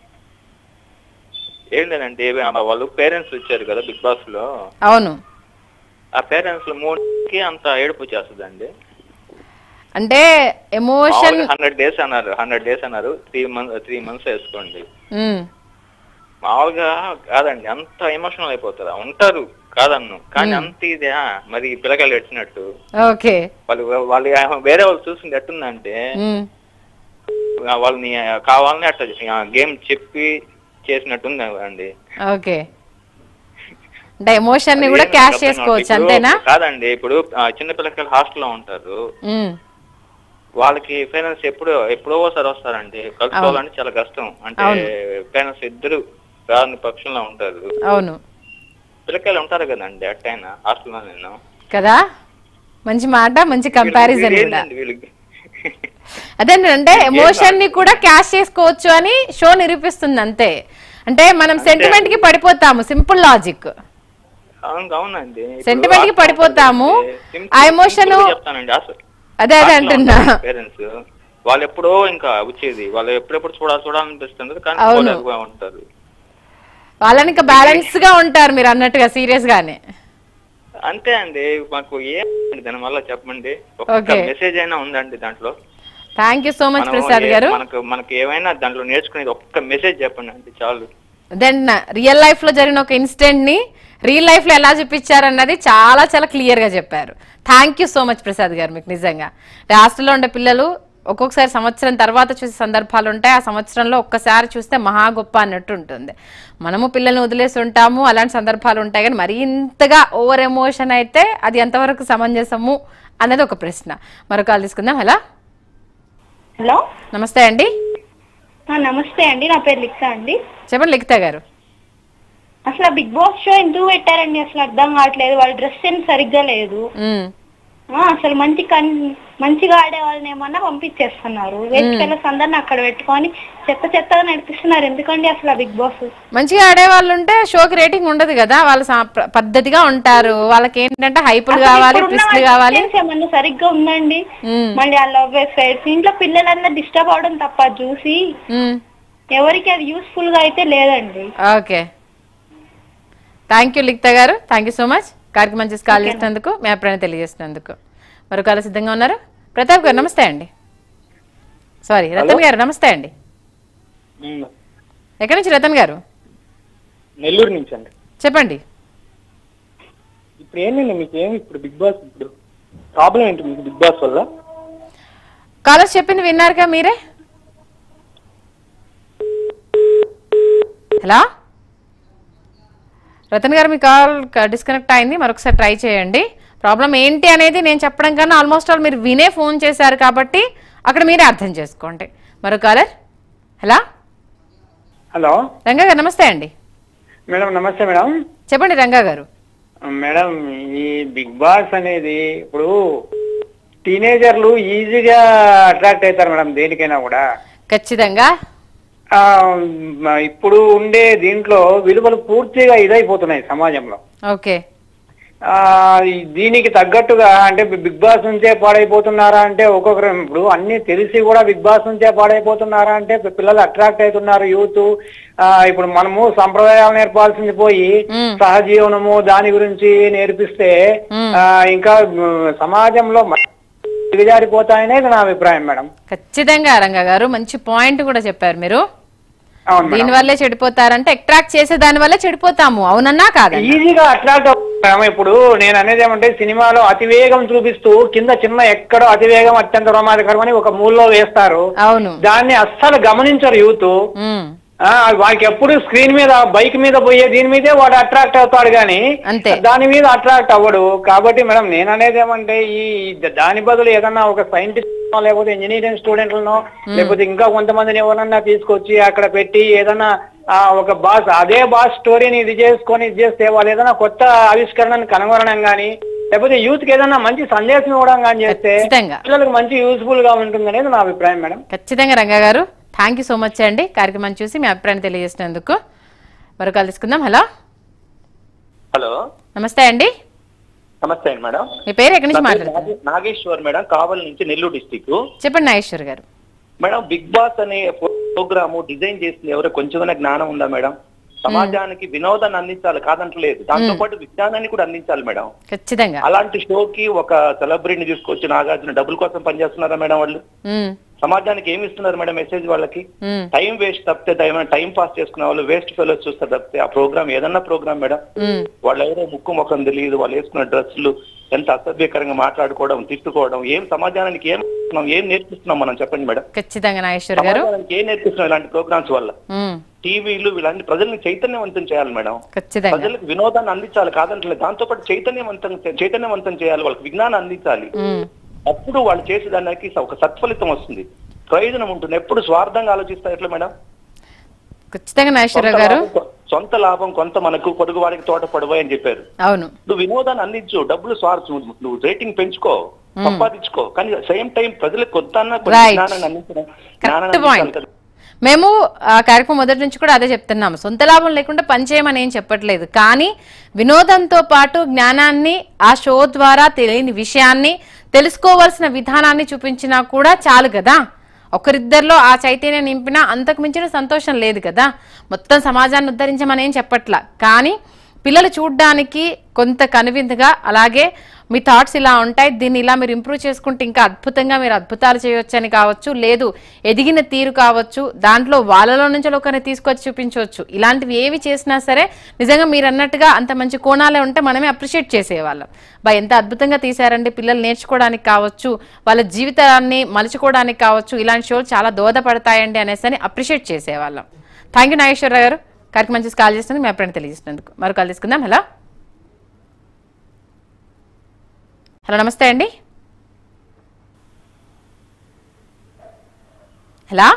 ఏం లేదండి ఆ వాళ్ళు పేరెంట్స్ వచ్చారు కదా బిగ్ బాస్ లో అవును ఆ పేరెంట్స్ లో మూడుకి అంత ఏడుపు చేస్తుందండి అంటే ఎమోషన్ హండ్రెడ్ డేస్ అన్నారు హండ్రెడ్ డేస్ అన్నారు త్రీ మంత్ త్రీ మంత్స్ వేసుకోండి మామూలుగా కాదండి అంత ఎమోషనల్ అయిపోతారా ఉంటారు కాదన్ను కానీ అంత ఇదే మరి పిల్లకాయలు ఎట్టినట్టు ఓకే వాళ్ళు వాళ్ళు వేరే వాళ్ళు చూసింది ఎట్టుందంటే ఆ, వాళ్ళని కావాలని అట్లా గేమ్ చెప్పి చేసినట్టుంది అండి ఓకే అంటే ఎమోషన్ ని కూడా అదేం క్యాష్ నాకు అర్థం చేసుకోవచ్చు కావట్లేదు. అంతేనా ఇప్పుడు కాదండి ఇప్పుడు ఆ, చిన్న పిల్లకాయలు హాస్టల్లో ఉంటారు మ్మ్. వాళ్ళకి పేరెంట్స్ ఎప్పుడో ఎప్పుడో ఒకసారి వస్తారండి కలుసుకోవాలంటే చాలా కష్టం అంటే అవును. పేరెంట్స్ ఇద్దరు రాని పక్షంలో ఉంటారు అవును పిల్లకాయలు ఉంటారు కదండి అట్టైనా హాస్టల్లో నేను కదా మంచి మాట మంచి కంపారిజన్ వీళ్ళు కూడా ఏందండి వీళ్ళకి అదే అంటే ఎమోషన్ ని కూడా క్యాష్ చేసుకోవచ్చు అని షో నిరూపిస్తుంది అంతే అంటే మనం సెంటిమెంట్ కి పడిపోతాము సింపుల్ లాజిక్ అవును అవునండి ఇప్పుడు Sentiment కి హాస్టల్లో పడిపోతాము. ఉంటారండి. సింపుల్- ఆ emotion- సింపుల్గా చెప్తానండి అసలు అదే అదే అంటున్నా పేరెంట్స్ వాళ్ళు ఎప్పుడో ఇంకా వచ్చేది వాళ్ళు ఎప్పుడెప్పుడు చూడాలి చూడాలనిపిస్తుంది కానీ అవును. చూడలేకపోయి ఉంటారు వాళ్ళని ఇంకా బ్యాలెన్స్ గా ఉంటారు మీరు అన్నట్టుగా సీరియస్ గానే అంతే అండి మాకు ఏం దాని వల్ల చెప్పండి ఒక్క Okay. మెసేజ్ అయినా ఉందండి దాంట్లో థ్యాంక్ యూ సో మచ్ మనం ప్రసాద్ ఏ- గారు మనకు మనకు ఏమైనా దాంట్లో నేర్చుకునేది ఒక్క మెసేజ్ చెప్పండి అండి చాలు దెన్ రియల్ లైఫ్ లో జరిగిన ఒక ఇన్సిడెంట్ ని రియల్ లైఫ్ లో ఎలా చూపించారు అన్నది చాలా చాలా క్లియర్ గా చెప్పారు thank you so much Prasad గారు మీకు నిజంగా హాస్టల్లో ఉండే పిల్లలు ఒక్కొక్కసారి సంవత్సరం తర్వాత చూసే సందర్భాలు ఉంటాయి ఆ సంవత్సరంలో ఒక్కసారి చూస్తే మహా గొప్ప అన్నట్టు ఉంటుంది మనము పిల్లల్ని వదిలేసి ఉంటాము అలాంటి సందర్భాలు ఉంటాయి కానీ మరీ ఇంతగా ఓవర్ ఎమోషన్ అయితే అది ఎంతవరకు సమంజసము అనేది ఒక ప్రశ్న మరొక కాల్ తీసుకుందాం హలో హలో నమస్తే అండి ఆ, నమస్తే అండి నా పేరు లిక్సా అండి చెప్పండి లిఖిత గారు అసలు బిగ్ బాస్ షో ఎందుకు పెట్టారండి అసలు అర్థం కావట్లేదు వాళ్ళ డ్రెస్ ఏం సరిగ్గా లేదు ఉమ్, ఆ, అసలు మంచి కన్ మంచిగా ఆడే వాళ్ళని ఏమన్నా పంపించేస్తున్నారు వేస్ట్ ఫెలోస్ అందరిని అక్కడ పెట్టుకొని చెత్త చెత్తగా నడిపిస్తున్నారు ఎందుకండి అసలు ఆ బిగ్ బాస్ మంచిగా ఆడే వాళ్ళు ఉంటే షోకి రేటింగ్ ఉండదు కదా వాళ్ళు సా- ప్ర- పద్ధతిగా ఉంటారు వాళ్ళకి ఏంటంటే హైపులు కావాలి ట్విస్ట్లు కావాలి ఏమన్నా సరిగ్గా ఉందండి మ్మ్. మళ్ళీ ఆ లవ్ అఫైర్స్ ఇంట్లో పిల్లలందరూ డిస్టర్బ్ అవడం తప్ప అది చూసి మ్మ్. ఎవరికి అది యూస్ఫుల్ గా అయితే లేదండి ఓకే థ్యాంక్ యూ లిఖిత గారు థ్యాంక్ యూ సో మచ్ కార్యక్రమం చేసి కాల్ చేసినందుకు మీ అభిప్రాయం తెలియజేసినందుకు మరో కాల సిద్ధంగా ఉన్నారు ప్రతాప్ గారు నమస్తే అండి సారీ రతన్ గారు నమస్తే అండి ఎక్కడి నుంచి రతన్ గారు నెల్లూరు నుంచి అండి చెప్పండి ఇప్పుడు ఏంటండి మీకు ఏమి ఇప్పుడు బిగ్ బాస్ ఇప్పుడు ప్రాబ్లం ఏంటి మీకు బిగ్ బాస్ వల్ల కాలర్స్ చెప్పింది విన్నారుగా మీరే హలో రతన్ గారు మీ కాల్ డిస్కనెక్ట్ అయింది మరొకసారి ట్రై చేయండి ప్రాబ్లం ఏంటి అనేది నేను చెప్పడం కన్నా ఆల్మోస్ట్ ఆల్ మీరు వినే ఫోన్ చేశారు కాబట్టి అక్కడ మీరే అర్థం చేసుకోండి మరో కాలర్ హలో హలో రంగా గారు నమస్తే అండి మేడం నమస్తే మేడం చెప్పండి రంగా గారు మేడం ఈ బిగ్ బాస్ అనేది ఇప్పుడు టీనేజర్లు ఈజీగా అట్రాక్ట్ అవుతారు మేడం దేనికైనా కూడా ఖచ్చితంగా ఆ, మ- ఇప్పుడు ఉండే దీంట్లో విలువలు పూర్తిగా ఇదైపోతున్నాయి సమాజంలో ఓకే ఆ ఈ దీనికి తగ్గట్టుగా అంటే బి- బిగ్ బాస్ నుంచే పాడైపోతున్నారా అంటే ఒక్కొక్కరు ఇప్పుడు అన్ని తెలిసి కూడా బిగ్ బాస్ నుంచే పాడైపోతున్నారా అంటే పి- పిల్లలు అట్రాక్ట్ అవుతున్నారు యూత్ ఆ ఇప్పుడు మనము సంప్రదాయాలు నేర్పాల్సింది పోయి సహజీవనము దాని గురించి నేర్పిస్తే ఆ ఇంకా మ్, సమాజంలో మ- దిగజారిపోతాయనేది నా అభిప్రాయం మేడం ఖచ్చితంగా రంగా గారు మంచి పాయింట్ కూడా చెప్పారు మీరు అవును దీని మేడం వల్లే చెడిపోతారంటే అట్రాక్ట్ చేసే దాని వల్లే చెడిపోతాము అవునన్నా కాదా ఈజీగా అట్రాక్ట్ అవుతాం ఇప్పుడు నేను అనేది ఏమంటే సినిమాలో అతివేగం చూపిస్తూ కింద చిన్న ఎక్కడో అతివేగం అత్యంత ప్రమాదకరం అని ఒక మూల్లో వేస్తారు అవును దాన్ని అస్సలు గమనించరు యూత్ ఆ, వాడికి ఎప్పుడు స్క్రీన్ మీద బైక్ మీద పోయే దీని మీదే వాడు అట్రాక్ట్ అవుతాడు కానీ అంతే. దాని మీద అట్రాక్ట్ అవ్వడు కాబట్టి మేడం నేను అనేది ఏమంటే ఈ ద- దాని బదులు ఏదన్నా ఒక సైంటిస్ట్ లేకపోతే ఇంజనీరింగ్ స్టూడెంట్లను లేకపోతే ఇంకా కొంతమందిని ఎవరన్నా తీసుకొచ్చి అక్కడ పెట్టి ఏదన్నా ఆ, ఒక బాస్ అదే బాస్ స్టోరీని ఇది చేసుకొని ఇది చేస్తే వాళ్ళు ఏదైనా కొత్త ఆవిష్కరణను కనుగొనడం కానీ లేకపోతే యూత్ కి ఏదన్నా మంచి సందేశం ఇవ్వడం కానీ చేస్తే ఖచ్చితంగా. పిల్లలకు మంచి యూస్ఫుల్ గా ఉంటుంది అనేది నా అభిప్రాయం మేడం ఖచ్చితంగా రంగా గారు థ్యాంక్ యూ సో మచ్ అండి కార్యక్రమాన్ని చూసి మీ అభిప్రాయం తెలియజేసినందుకు మరొక తీసుకుందాం హలో హలో నమస్తే అండి నమస్తే అండి మేడం మీ పేరు ఎక్కడి నుంచి నా పేరు మాట్లాడుతున్నారు నాగే- నాగేశ్వర్ మేడం కావలి నుంచి నెల్లూరు డిస్టిక్ చెప్పండి నాగేశ్వర్ గారు మేడం బిగ్ బాస్ అనే ప్రోగ్రామ్ డిజైన్ చేసింది ఎవరో కొంచెమైనా జ్ఞానం ఉందా మేడం సమాజానికి వినోదాన్ని అందించాలి కాదంటలేదు దాంతో పాటు విజ్ఞానాన్ని కూడా అందించాలి మేడం ఖచ్చితంగా అలాంటి షోకి ఒక సెలబ్రిటీని తీసుకొచ్చి నాగార్జున డబ్బుల కోసం పనిచేస్తున్నారా మేడం వాళ్ళు ఉమ్, సమాజానికి ఏమి ఇస్తున్నారు మేడం మెసేజ్ వాళ్ళకి ఉమ్, టైం వేస్ట్ తప్పితే టైం టైం పాస్ చేసుకునే వాళ్ళు వేస్ట్ ఫెలోస్ చూస్తారు తప్పితే ఆ ప్రోగ్రామ్ ఏదన్నా ప్రోగ్రామ్ మేడం ఉమ్. వాళ్ళు ఎవరో ముక్కు ముఖం తెలియదు వాళ్ళు వేసుకున్న డ్రెస్సులు ఎంత అసభ్యకరంగా మాట్లాడుకోవడం తిట్టుకోవడం ఏం సమాజానికి ఏం మనం ఏం నేర్పిస్తున్నాం మనం చెప్పండి మేడం ఖచ్చితంగా నాగేశ్వర్ గారు సమాజానికి ఏం నేర్పిస్తున్నాం ఇలాంటి ప్రోగ్రామ్స్ వల్ల ఉమ్, టీవీలు ఇలాంటి ప్రజల్ని చైతన్యవంతం చేయాలి మేడం ఖచ్చితంగా ప్రజలకు వినోదాన్ని అందించాలి కాదంటలేదు దాంతో పాటు చైతన్యవంతం చైతన్యవంతం చేయాలి వాళ్ళకి విజ్ఞానం అందించాలి ఉమ్, అప్పుడు వాళ్ళు చేసేదానికి ఒక సత్ఫలితం వస్తుంది ప్రయోజనం ఉంటుంది ఎప్పుడు స్వార్థంగా ఆలోచిస్తారు ఎట్లా మేడం ఖచ్చితంగా నాగేశ్వర సొంత గారు లాభం- సొంత లాభం కొంత మనకు పొరుగు వాడికి తోట పడవ అని చెప్పారు అవును నువ్వు వినోదాన్ని అందించు డబ్బులు స్వార్థ నువ్వు- నువ్వు రేటింగ్ పెంచుకో సంపాదించుకో కానీ సేమ్ టైం ప్రజలకు కొంత అన్నా కొంత Right. జ్ఞానాన్ని అందించడం జ్ఞానాన్ని కరెక్ట్ పాయింట్ అందించాలి కదా. మేము ఆ కార్యక్రమం మొదటి నుంచి కూడా అదే చెప్తున్నాము సొంత లాభం లేకుండా పనిచేయమని ఏం చెప్పట్లేదు కానీ వినోదంతో పాటు జ్ఞానాన్ని ఆ షో ద్వారా తెలియని విషయాన్ని తెలుసుకోవాల్సిన విధానాన్ని చూపించినా కూడా చాలు కదా ఒకరిద్దరిలో ఆ చైతన్యం నింపినా అంతకు మించిన సంతోషం లేదు కదా మొత్తం సమాజాన్ని ఉద్ధరించమని ఏం చెప్పట్లా కానీ పిల్లలు చూడ్డానికి కొంత కనువిందుగా అలాగే మీ థాట్స్ ఇలా ఉంటాయి దీన్ని ఇలా మీరు ఇంప్రూవ్ చేసుకుంటే ఇంకా అద్భుతంగా మీరు అద్భుతాలు చేయొచ్చని కావచ్చు లేదు ఎదిగిన తీరు కావచ్చు దాంట్లో వాళ్ళలో నుంచి ఒకరిని తీసుకొచ్చి చూపించవచ్చు ఇలాంటివి ఏవి చేసినా సరే నిజంగా మీరు అన్నట్టుగా అంత మంచి కోణాలే ఉంటే మనమే అప్రిషియేట్ చేసేవాళ్ళం బా ఎంత అద్భుతంగా తీశారండి పిల్లలు నేర్చుకోవడానికి కావచ్చు వాళ్ళ జీవితాన్ని మలుచుకోవడానికి కావచ్చు ఇలాంటి షోలు చాలా దోహదపడతాయండి అనేసి అని అప్రిషియేట్ చేసేవాళ్ళం థ్యాంక్ యూ నాగేశ్వరరావు గారు కార్యక్రమం చేసి కాల్ చేస్తుంది మీ అప్పుడు తెలియజేసినందుకు మరో కాల్ తీసుకుందాం హలో హలో నమస్తే అండి హలో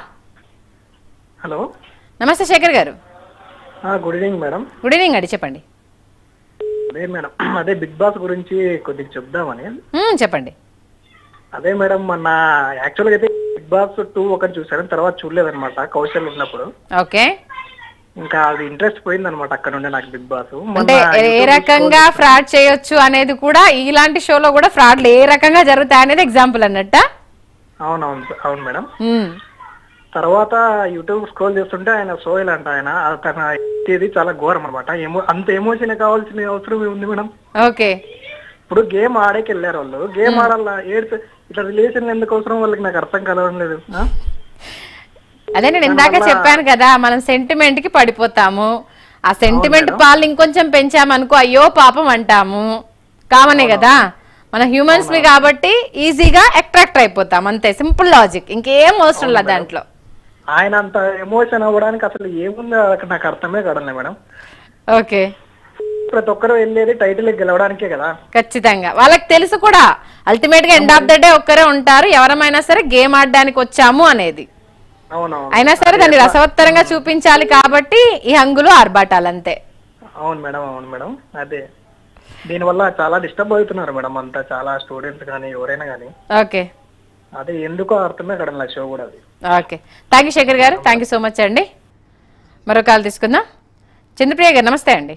హలో నమస్తే శేఖర్ గారు good evening madam good evening అండి చెప్పండి అదే మేడం అదే బిగ్ బాస్ గురించి కొద్దిగా చెప్దామని మ్మ్, చెప్పండి అదే మేడం మొన్న యాక్చువల్గా అయితే బిగ్ బాస్ టూ ఒకటి చూసాను తర్వాత చూడలేదన్నమాట కౌశల్ ఉన్నప్పుడు ఓకే ఇంకా అది ఇంట్రెస్ట్ పోయిందన్నమాట అక్కడ నుండి నాకు బిగ్ బాస్ అంటే ఏ- ఏ రకంగా ఫ్రాడ్ చేయొచ్చు అనేది కూడా ఇలాంటి షోలో కూడా ఫ్రాడ్లు ఏ రకంగా జరుగుతాయి అనేది ఎగ్జాంపుల్ అన్నట్ట అవునవును అవును మేడం తర్వాత యూట్యూబ్ స్క్రోల్ చేస్తుంటే ఆయన సోయల్ అంట ఆయన ఆ తన ఇది చాలా ఘోరం అనమాట ఎమో అంత ఎమోషన్ కావాల్సిన అవసరం ఉంది మేడం ఓకే ఇప్పుడు గేమ్ ఆడేకి వెళ్ళారు వాళ్ళు గేమ్ ఆడాల ఏడ్స్ ఇట్లా రిలేషన్ ఎందుకు అవసరం వాళ్ళకి నాకు అర్థం కలవడం లేదు ఆ? అదే నేను ఇందాక దానివల్ల- చెప్పాను కదా మనం సెంటిమెంట్ కి పడిపోతాము ఆ సెంటిమెంట్ పాలు ఇంకొంచెం పెంచామనుకో అయ్యో పాపం అంటాము కామనే కదా మన హ్యూమన్స్ వి కాబట్టి ఈజీగా అట్రాక్ట్ అయిపోతాం అంతే సింపుల్ లాజిక్ ఇంకేం అవసరం లేదు దాంట్లో ఆయన అంత ఎమోషన్ అవ్వడానికి అసలు ఏముందో అక్కడ నాకు అర్థమే కావడం మేడం ఓకే ప్రతి ఒక్కరు వెళ్ళేది టైటిల్ గెలవడానికే కదా ఖచ్చితంగా వాళ్ళకి తెలుసు కూడా అల్టిమేట్ గా ఎండ్ ఆఫ్ ద డే ఒక్కరే ఉంటారు ఎవరమైనా సరే గేమ్ ఆడడానికి వచ్చాము అనేది అవునవును అయినా సరే దాన్ని రసవత్తరంగా చూపించాలి కాబట్టి ఈ హంగులు ఆర్భాటాలు అంతే అవును మేడం అవును మేడం అదే దీనివల్ల చాలా డిస్టర్బ్ అవుతున్నారు మేడం అంతా చాలా స్టూడెంట్స్ కానీ ఎవరైనా కానీ ఓకే అదే ఎందుకో అర్థమే కావడం లేదు షో కూడా అది ఓకే థ్యాంక్ యూ శేఖర్ గారు థ్యాంక్ యూ సో మచ్ అండి మరో కాల్ తీసుకుందాం చంద్రప్రియ గారు నమస్తే అండి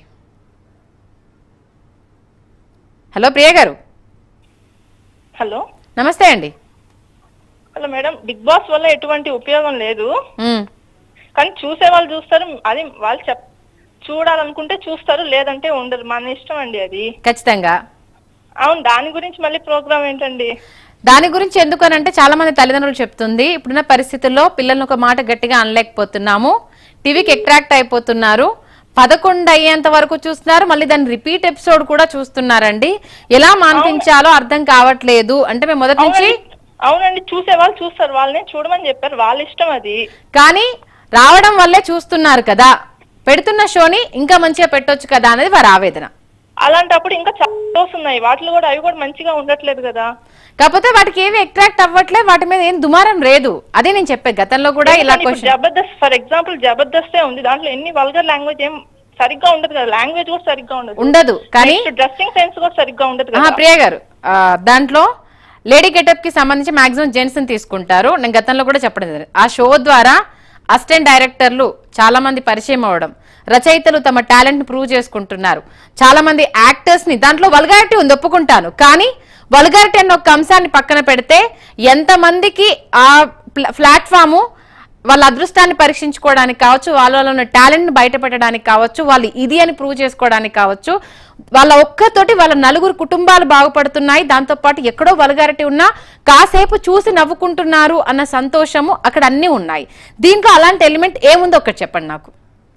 హలో ప్రియ గారు హలో నమస్తే అండి హలో మేడం బిగ్ బాస్ వల్ల ఎటువంటి ఉపయోగం లేదు మ్మ్. కానీ చూసే వాళ్ళు చూస్తారు అది వాళ్ళు చెప్ చూడాలనుకుంటే చూస్తారు లేదంటే ఉండరు మన ఇష్టం అండి అది ఖచ్చితంగా అవును దాని గురించి మళ్ళీ ప్రోగ్రామ్ ఏంటండి దాని గురించి ఎందుకనంటే చాలా మంది తల్లిదండ్రులు చెప్తుంది ఇప్పుడున్న పరిస్థితుల్లో పిల్లల్ని ఒక మాట గట్టిగా అనలేకపోతున్నాము టీవీకి అట్రాక్ట్ అయిపోతున్నారు పదకొండు అయ్యేంత వరకు చూస్తున్నారు మళ్ళీ దాని రిపీట్ ఎపిసోడ్ కూడా చూస్తున్నారండి ఎలా మాన్పించాలో అర్థం కావట్లేదు అంటే మేము మొదటి నుంచి అవునండి చూసే వాళ్ళు చూస్తారు వాళ్ళని చూడమని చెప్పారు వాళ్ళ ఇష్టం అది కానీ రావడం వల్లే చూస్తున్నారు కదా పెడుతున్న షోని ఇంకా మంచిగా పెట్టొచ్చు కదా అనేది వారి ఆవేదన అలాంటప్పుడు ఇంకా చాలా షోస్ ఉన్నాయి వాటిలో కూడా అవి కూడా మంచిగా ఉండట్లేదు కదా కాకపోతే వాటికి ఏవి అట్రాక్ట్ అవ్వట్లే వాటి మీద ఏం దుమారం లేదు అదే నేను చెప్పే గతంలో కూడా ఇలా కానీ ఇప్పుడు క్వశ్చన్ జబర్దస్త్ ఫర్ ఎగ్జాంపుల్ జబర్దస్తే ఉంది దాంట్లో ఎన్ని వల్గర్ లాంగ్వేజ్ ఏం సరిగ్గా ఉండదు కదా లాంగ్వేజ్ కూడా సరిగ్గా ఉండదు ఉండదు కానీ డ్రెస్సింగ్ సెన్స్ కూడా సరిగ్గా ఉండదు ఆహా, కదా ప్రియ గారు ఆ, దాంట్లో లేడీ గెటప్ కి సంబంధించి మాక్సిమం జెంట్స్ తీసుకుంటారు నేను గతంలో కూడా చెప్పడం జరిగింది ఆ షో ద్వారా అసిస్టెంట్ డైరెక్టర్లు చాలా మంది పరిచయం అవ్వడం రచయితలు తమ టాలెంట్ ని ప్రూవ్ చేసుకుంటున్నారు చాలా మంది యాక్టర్స్ ని దాంట్లో వల్గారిటీ ఉంది ఒప్పుకుంటాను కానీ వల్గారిటీ అన్న ఒక అంశాన్ని పక్కన పెడితే ఎంతమందికి ఆ ప్లాట్ఫాము వాళ్ళ అదృష్టాన్ని పరీక్షించుకోవడానికి కావచ్చు వాళ్ళలో ఉన్న టాలెంట్ ని బయటపెట్టడానికి కావచ్చు వాళ్ళు ఇది అని ప్రూవ్ చేసుకోవడానికి కావచ్చు వాళ్ళ ఒక్కతోటి వాళ్ళ నలుగురు కుటుంబాలు బాగుపడుతున్నాయి దాంతో పాటు ఎక్కడో వల్గారిటీ ఉన్నా కాసేపు చూసి నవ్వుకుంటున్నారు అన్న సంతోషము అక్కడ అన్ని ఉన్నాయి దీంట్లో అలాంటి ఎలిమెంట్ ఏముందో ఒకటి చెప్పండి నాకు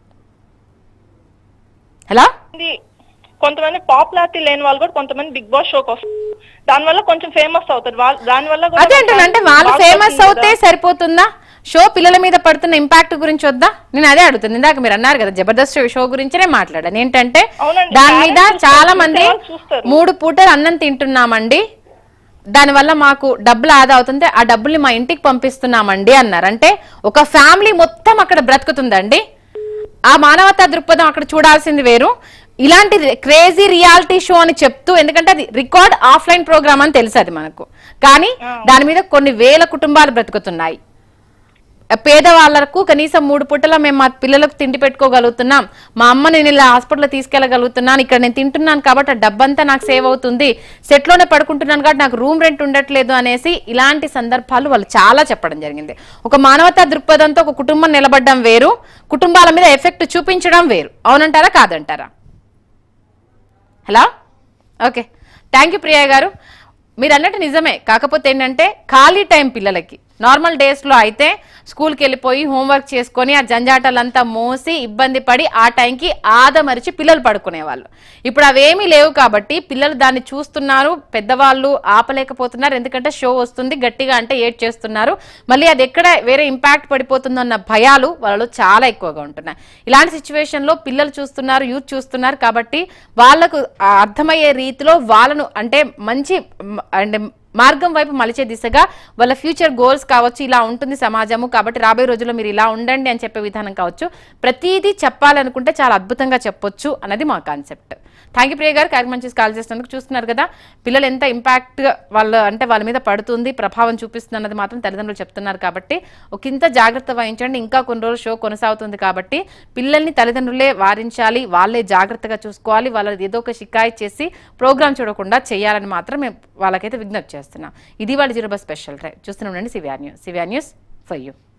హలో ఇది కొంతమంది పాపులారిటీ లేని వాళ్ళు కూడా కొంతమంది బిగ్ బాస్ షోకి వస్తారు దానివల్ల కొంచెం ఫేమస్ అవుతారు వాళ్ళు దానివల్ల కూడా అదే అంటే వాళ్ళు బాగా ఫేమస్ వస్తుంది అవుతే కదా. సరిపోతుందా షో పిల్లల మీద పడుతున్న ఇంపాక్ట్ గురించి వద్దా నేను అదే అడుగుతుంది ఇందాక మీరు అన్నారు కదా జబర్దస్త్ షో గురించినే మాట్లాడాను ఏంటంటే అవునండి, దాని మీద parents చాలా చూస్తారు, మంది చూసేవాళ్ళు చూస్తారు. మూడు పూటలు అన్నం తింటున్నామండి దానివల్ల మాకు డబ్బులు ఆదా అవుతుంది ఆ డబ్బుల్ని మా ఇంటికి పంపిస్తున్నామండి అన్నారు అంటే ఒక ఫ్యామిలీ మొత్తం అక్కడ బ్రతుకుతుందండి ఆ మానవతా దృక్పథం అక్కడ చూడాల్సింది వేరు ఇలాంటి క్రేజీ రియాలిటీ షో అని చెప్తూ ఎందుకంటే అది రికార్డ్ ఆఫ్లైన్ ప్రోగ్రామ్ అని తెలుసు అది మనకు కానీ దాని మీద కొన్ని వేల కుటుంబాలు బ్రతుకుతున్నాయి పేదవాళ్లకు కనీసం మూడు పూటల మేము మా పిల్లలకు తిండి పెట్టుకోగలుగుతున్నాం మా అమ్మ నేను ఇలా హాస్పిటల్ తీసుకెళ్లగలుగుతున్నాను ఇక్కడ నేను తింటున్నాను కాబట్టి ఆ డబ్బంతా నాకు సేవ్ అవుతుంది సెట్ లోనే పడుకుంటున్నాను కాబట్టి నాకు రూమ్ రెంట్ ఉండట్లేదు అనేసి ఇలాంటి సందర్భాలు వాళ్ళు చాలా చెప్పడం జరిగింది ఒక మానవతా దృక్పథంతో ఒక కుటుంబం నిలబడడం వేరు కుటుంబాల మీద ఎఫెక్ట్ చూపించడం వేరు అవునంటారా కాదంటారా hello okay thank you Priya గారు మీరు అన్నట్టు నిజమే కాకపోతే ఏంటంటే ఖాళీ టైం పిల్లలకి నార్మల్ డేస్లో అయితే స్కూల్కి వెళ్ళిపోయి హోంవర్క్ చేసుకొని ఆ జంజాటాలంతా మోసి ఇబ్బంది పడి ఆ టైంకి ఆదమరిచి పిల్లలు పడుకునేవాళ్ళు ఇప్పుడు అవేమీ లేవు కాబట్టి పిల్లలు దాన్ని చూస్తున్నారు పెద్దవాళ్ళు ఆపలేకపోతున్నారు ఎందుకంటే షో వస్తుంది గట్టిగా అంటే ఏడ్ చేస్తున్నారు మళ్ళీ అది ఎక్కడ వేరే ఇంపాక్ట్ పడిపోతుందన్న భయాలు వాళ్ళలో చాలా ఎక్కువగా ఉంటున్నాయి ఇలాంటి సిచ్యువేషన్లో పిల్లలు చూస్తున్నారు యూత్ చూస్తున్నారు కాబట్టి వాళ్ళకు ఆ అర్థమయ్యే రీతిలో వాళ్ళను అంటే మంచి మ్, అంటే మార్గం వైపు మలిచే దిశగా వాళ్ళ ఫ్యూచర్ గోల్స్ కావచ్చు ఇలా ఉంటుంది సమాజము కాబట్టి రాబోయే రోజుల్లో మీరు ఇలా ఉండండి అని చెప్పే విధానం కావచ్చు ప్రతిదీ చెప్పాలనుకుంటే చాలా అద్భుతంగా చెప్పొచ్చు అన్నది మా కాన్సెప్ట్ థ్యాంక్ యూ ప్రియ గారు కార్యక్రమం చేసి కాల్ చేసినందుకు చూస్తున్నారు కదా పిల్లలు ఎంత ఇంపాక్ట్ వాళ్ళ అంటే వాళ్ళ మీద పడుతుంది ప్రభావం చూపిస్తుంది అన్నది మాత్రం తల్లిదండ్రులు చెప్తున్నారు కాబట్టి ఒక ఇంత జాగ్రత్త వహించండి ఇంకా కొన్ని రోజులు షో కొనసాగుతుంది కాబట్టి పిల్లల్ని తల్లిదండ్రులే వారించాలి వాళ్ళే జాగ్రత్తగా చూసుకోవాలి వాళ్ళది ఏదో ఒక షికాయత్ చేసి ప్రోగ్రామ్ చూడకుండా చేయాలని మాత్రం మేము వాళ్ళకైతే విజ్ఞప్తి చేస్తున్నాం ఇది వాళ్ళ జీరో బస్ స్పెషల్ డ్రైవ్ చూస్తూనే ఉండండి CVR news CVR news for you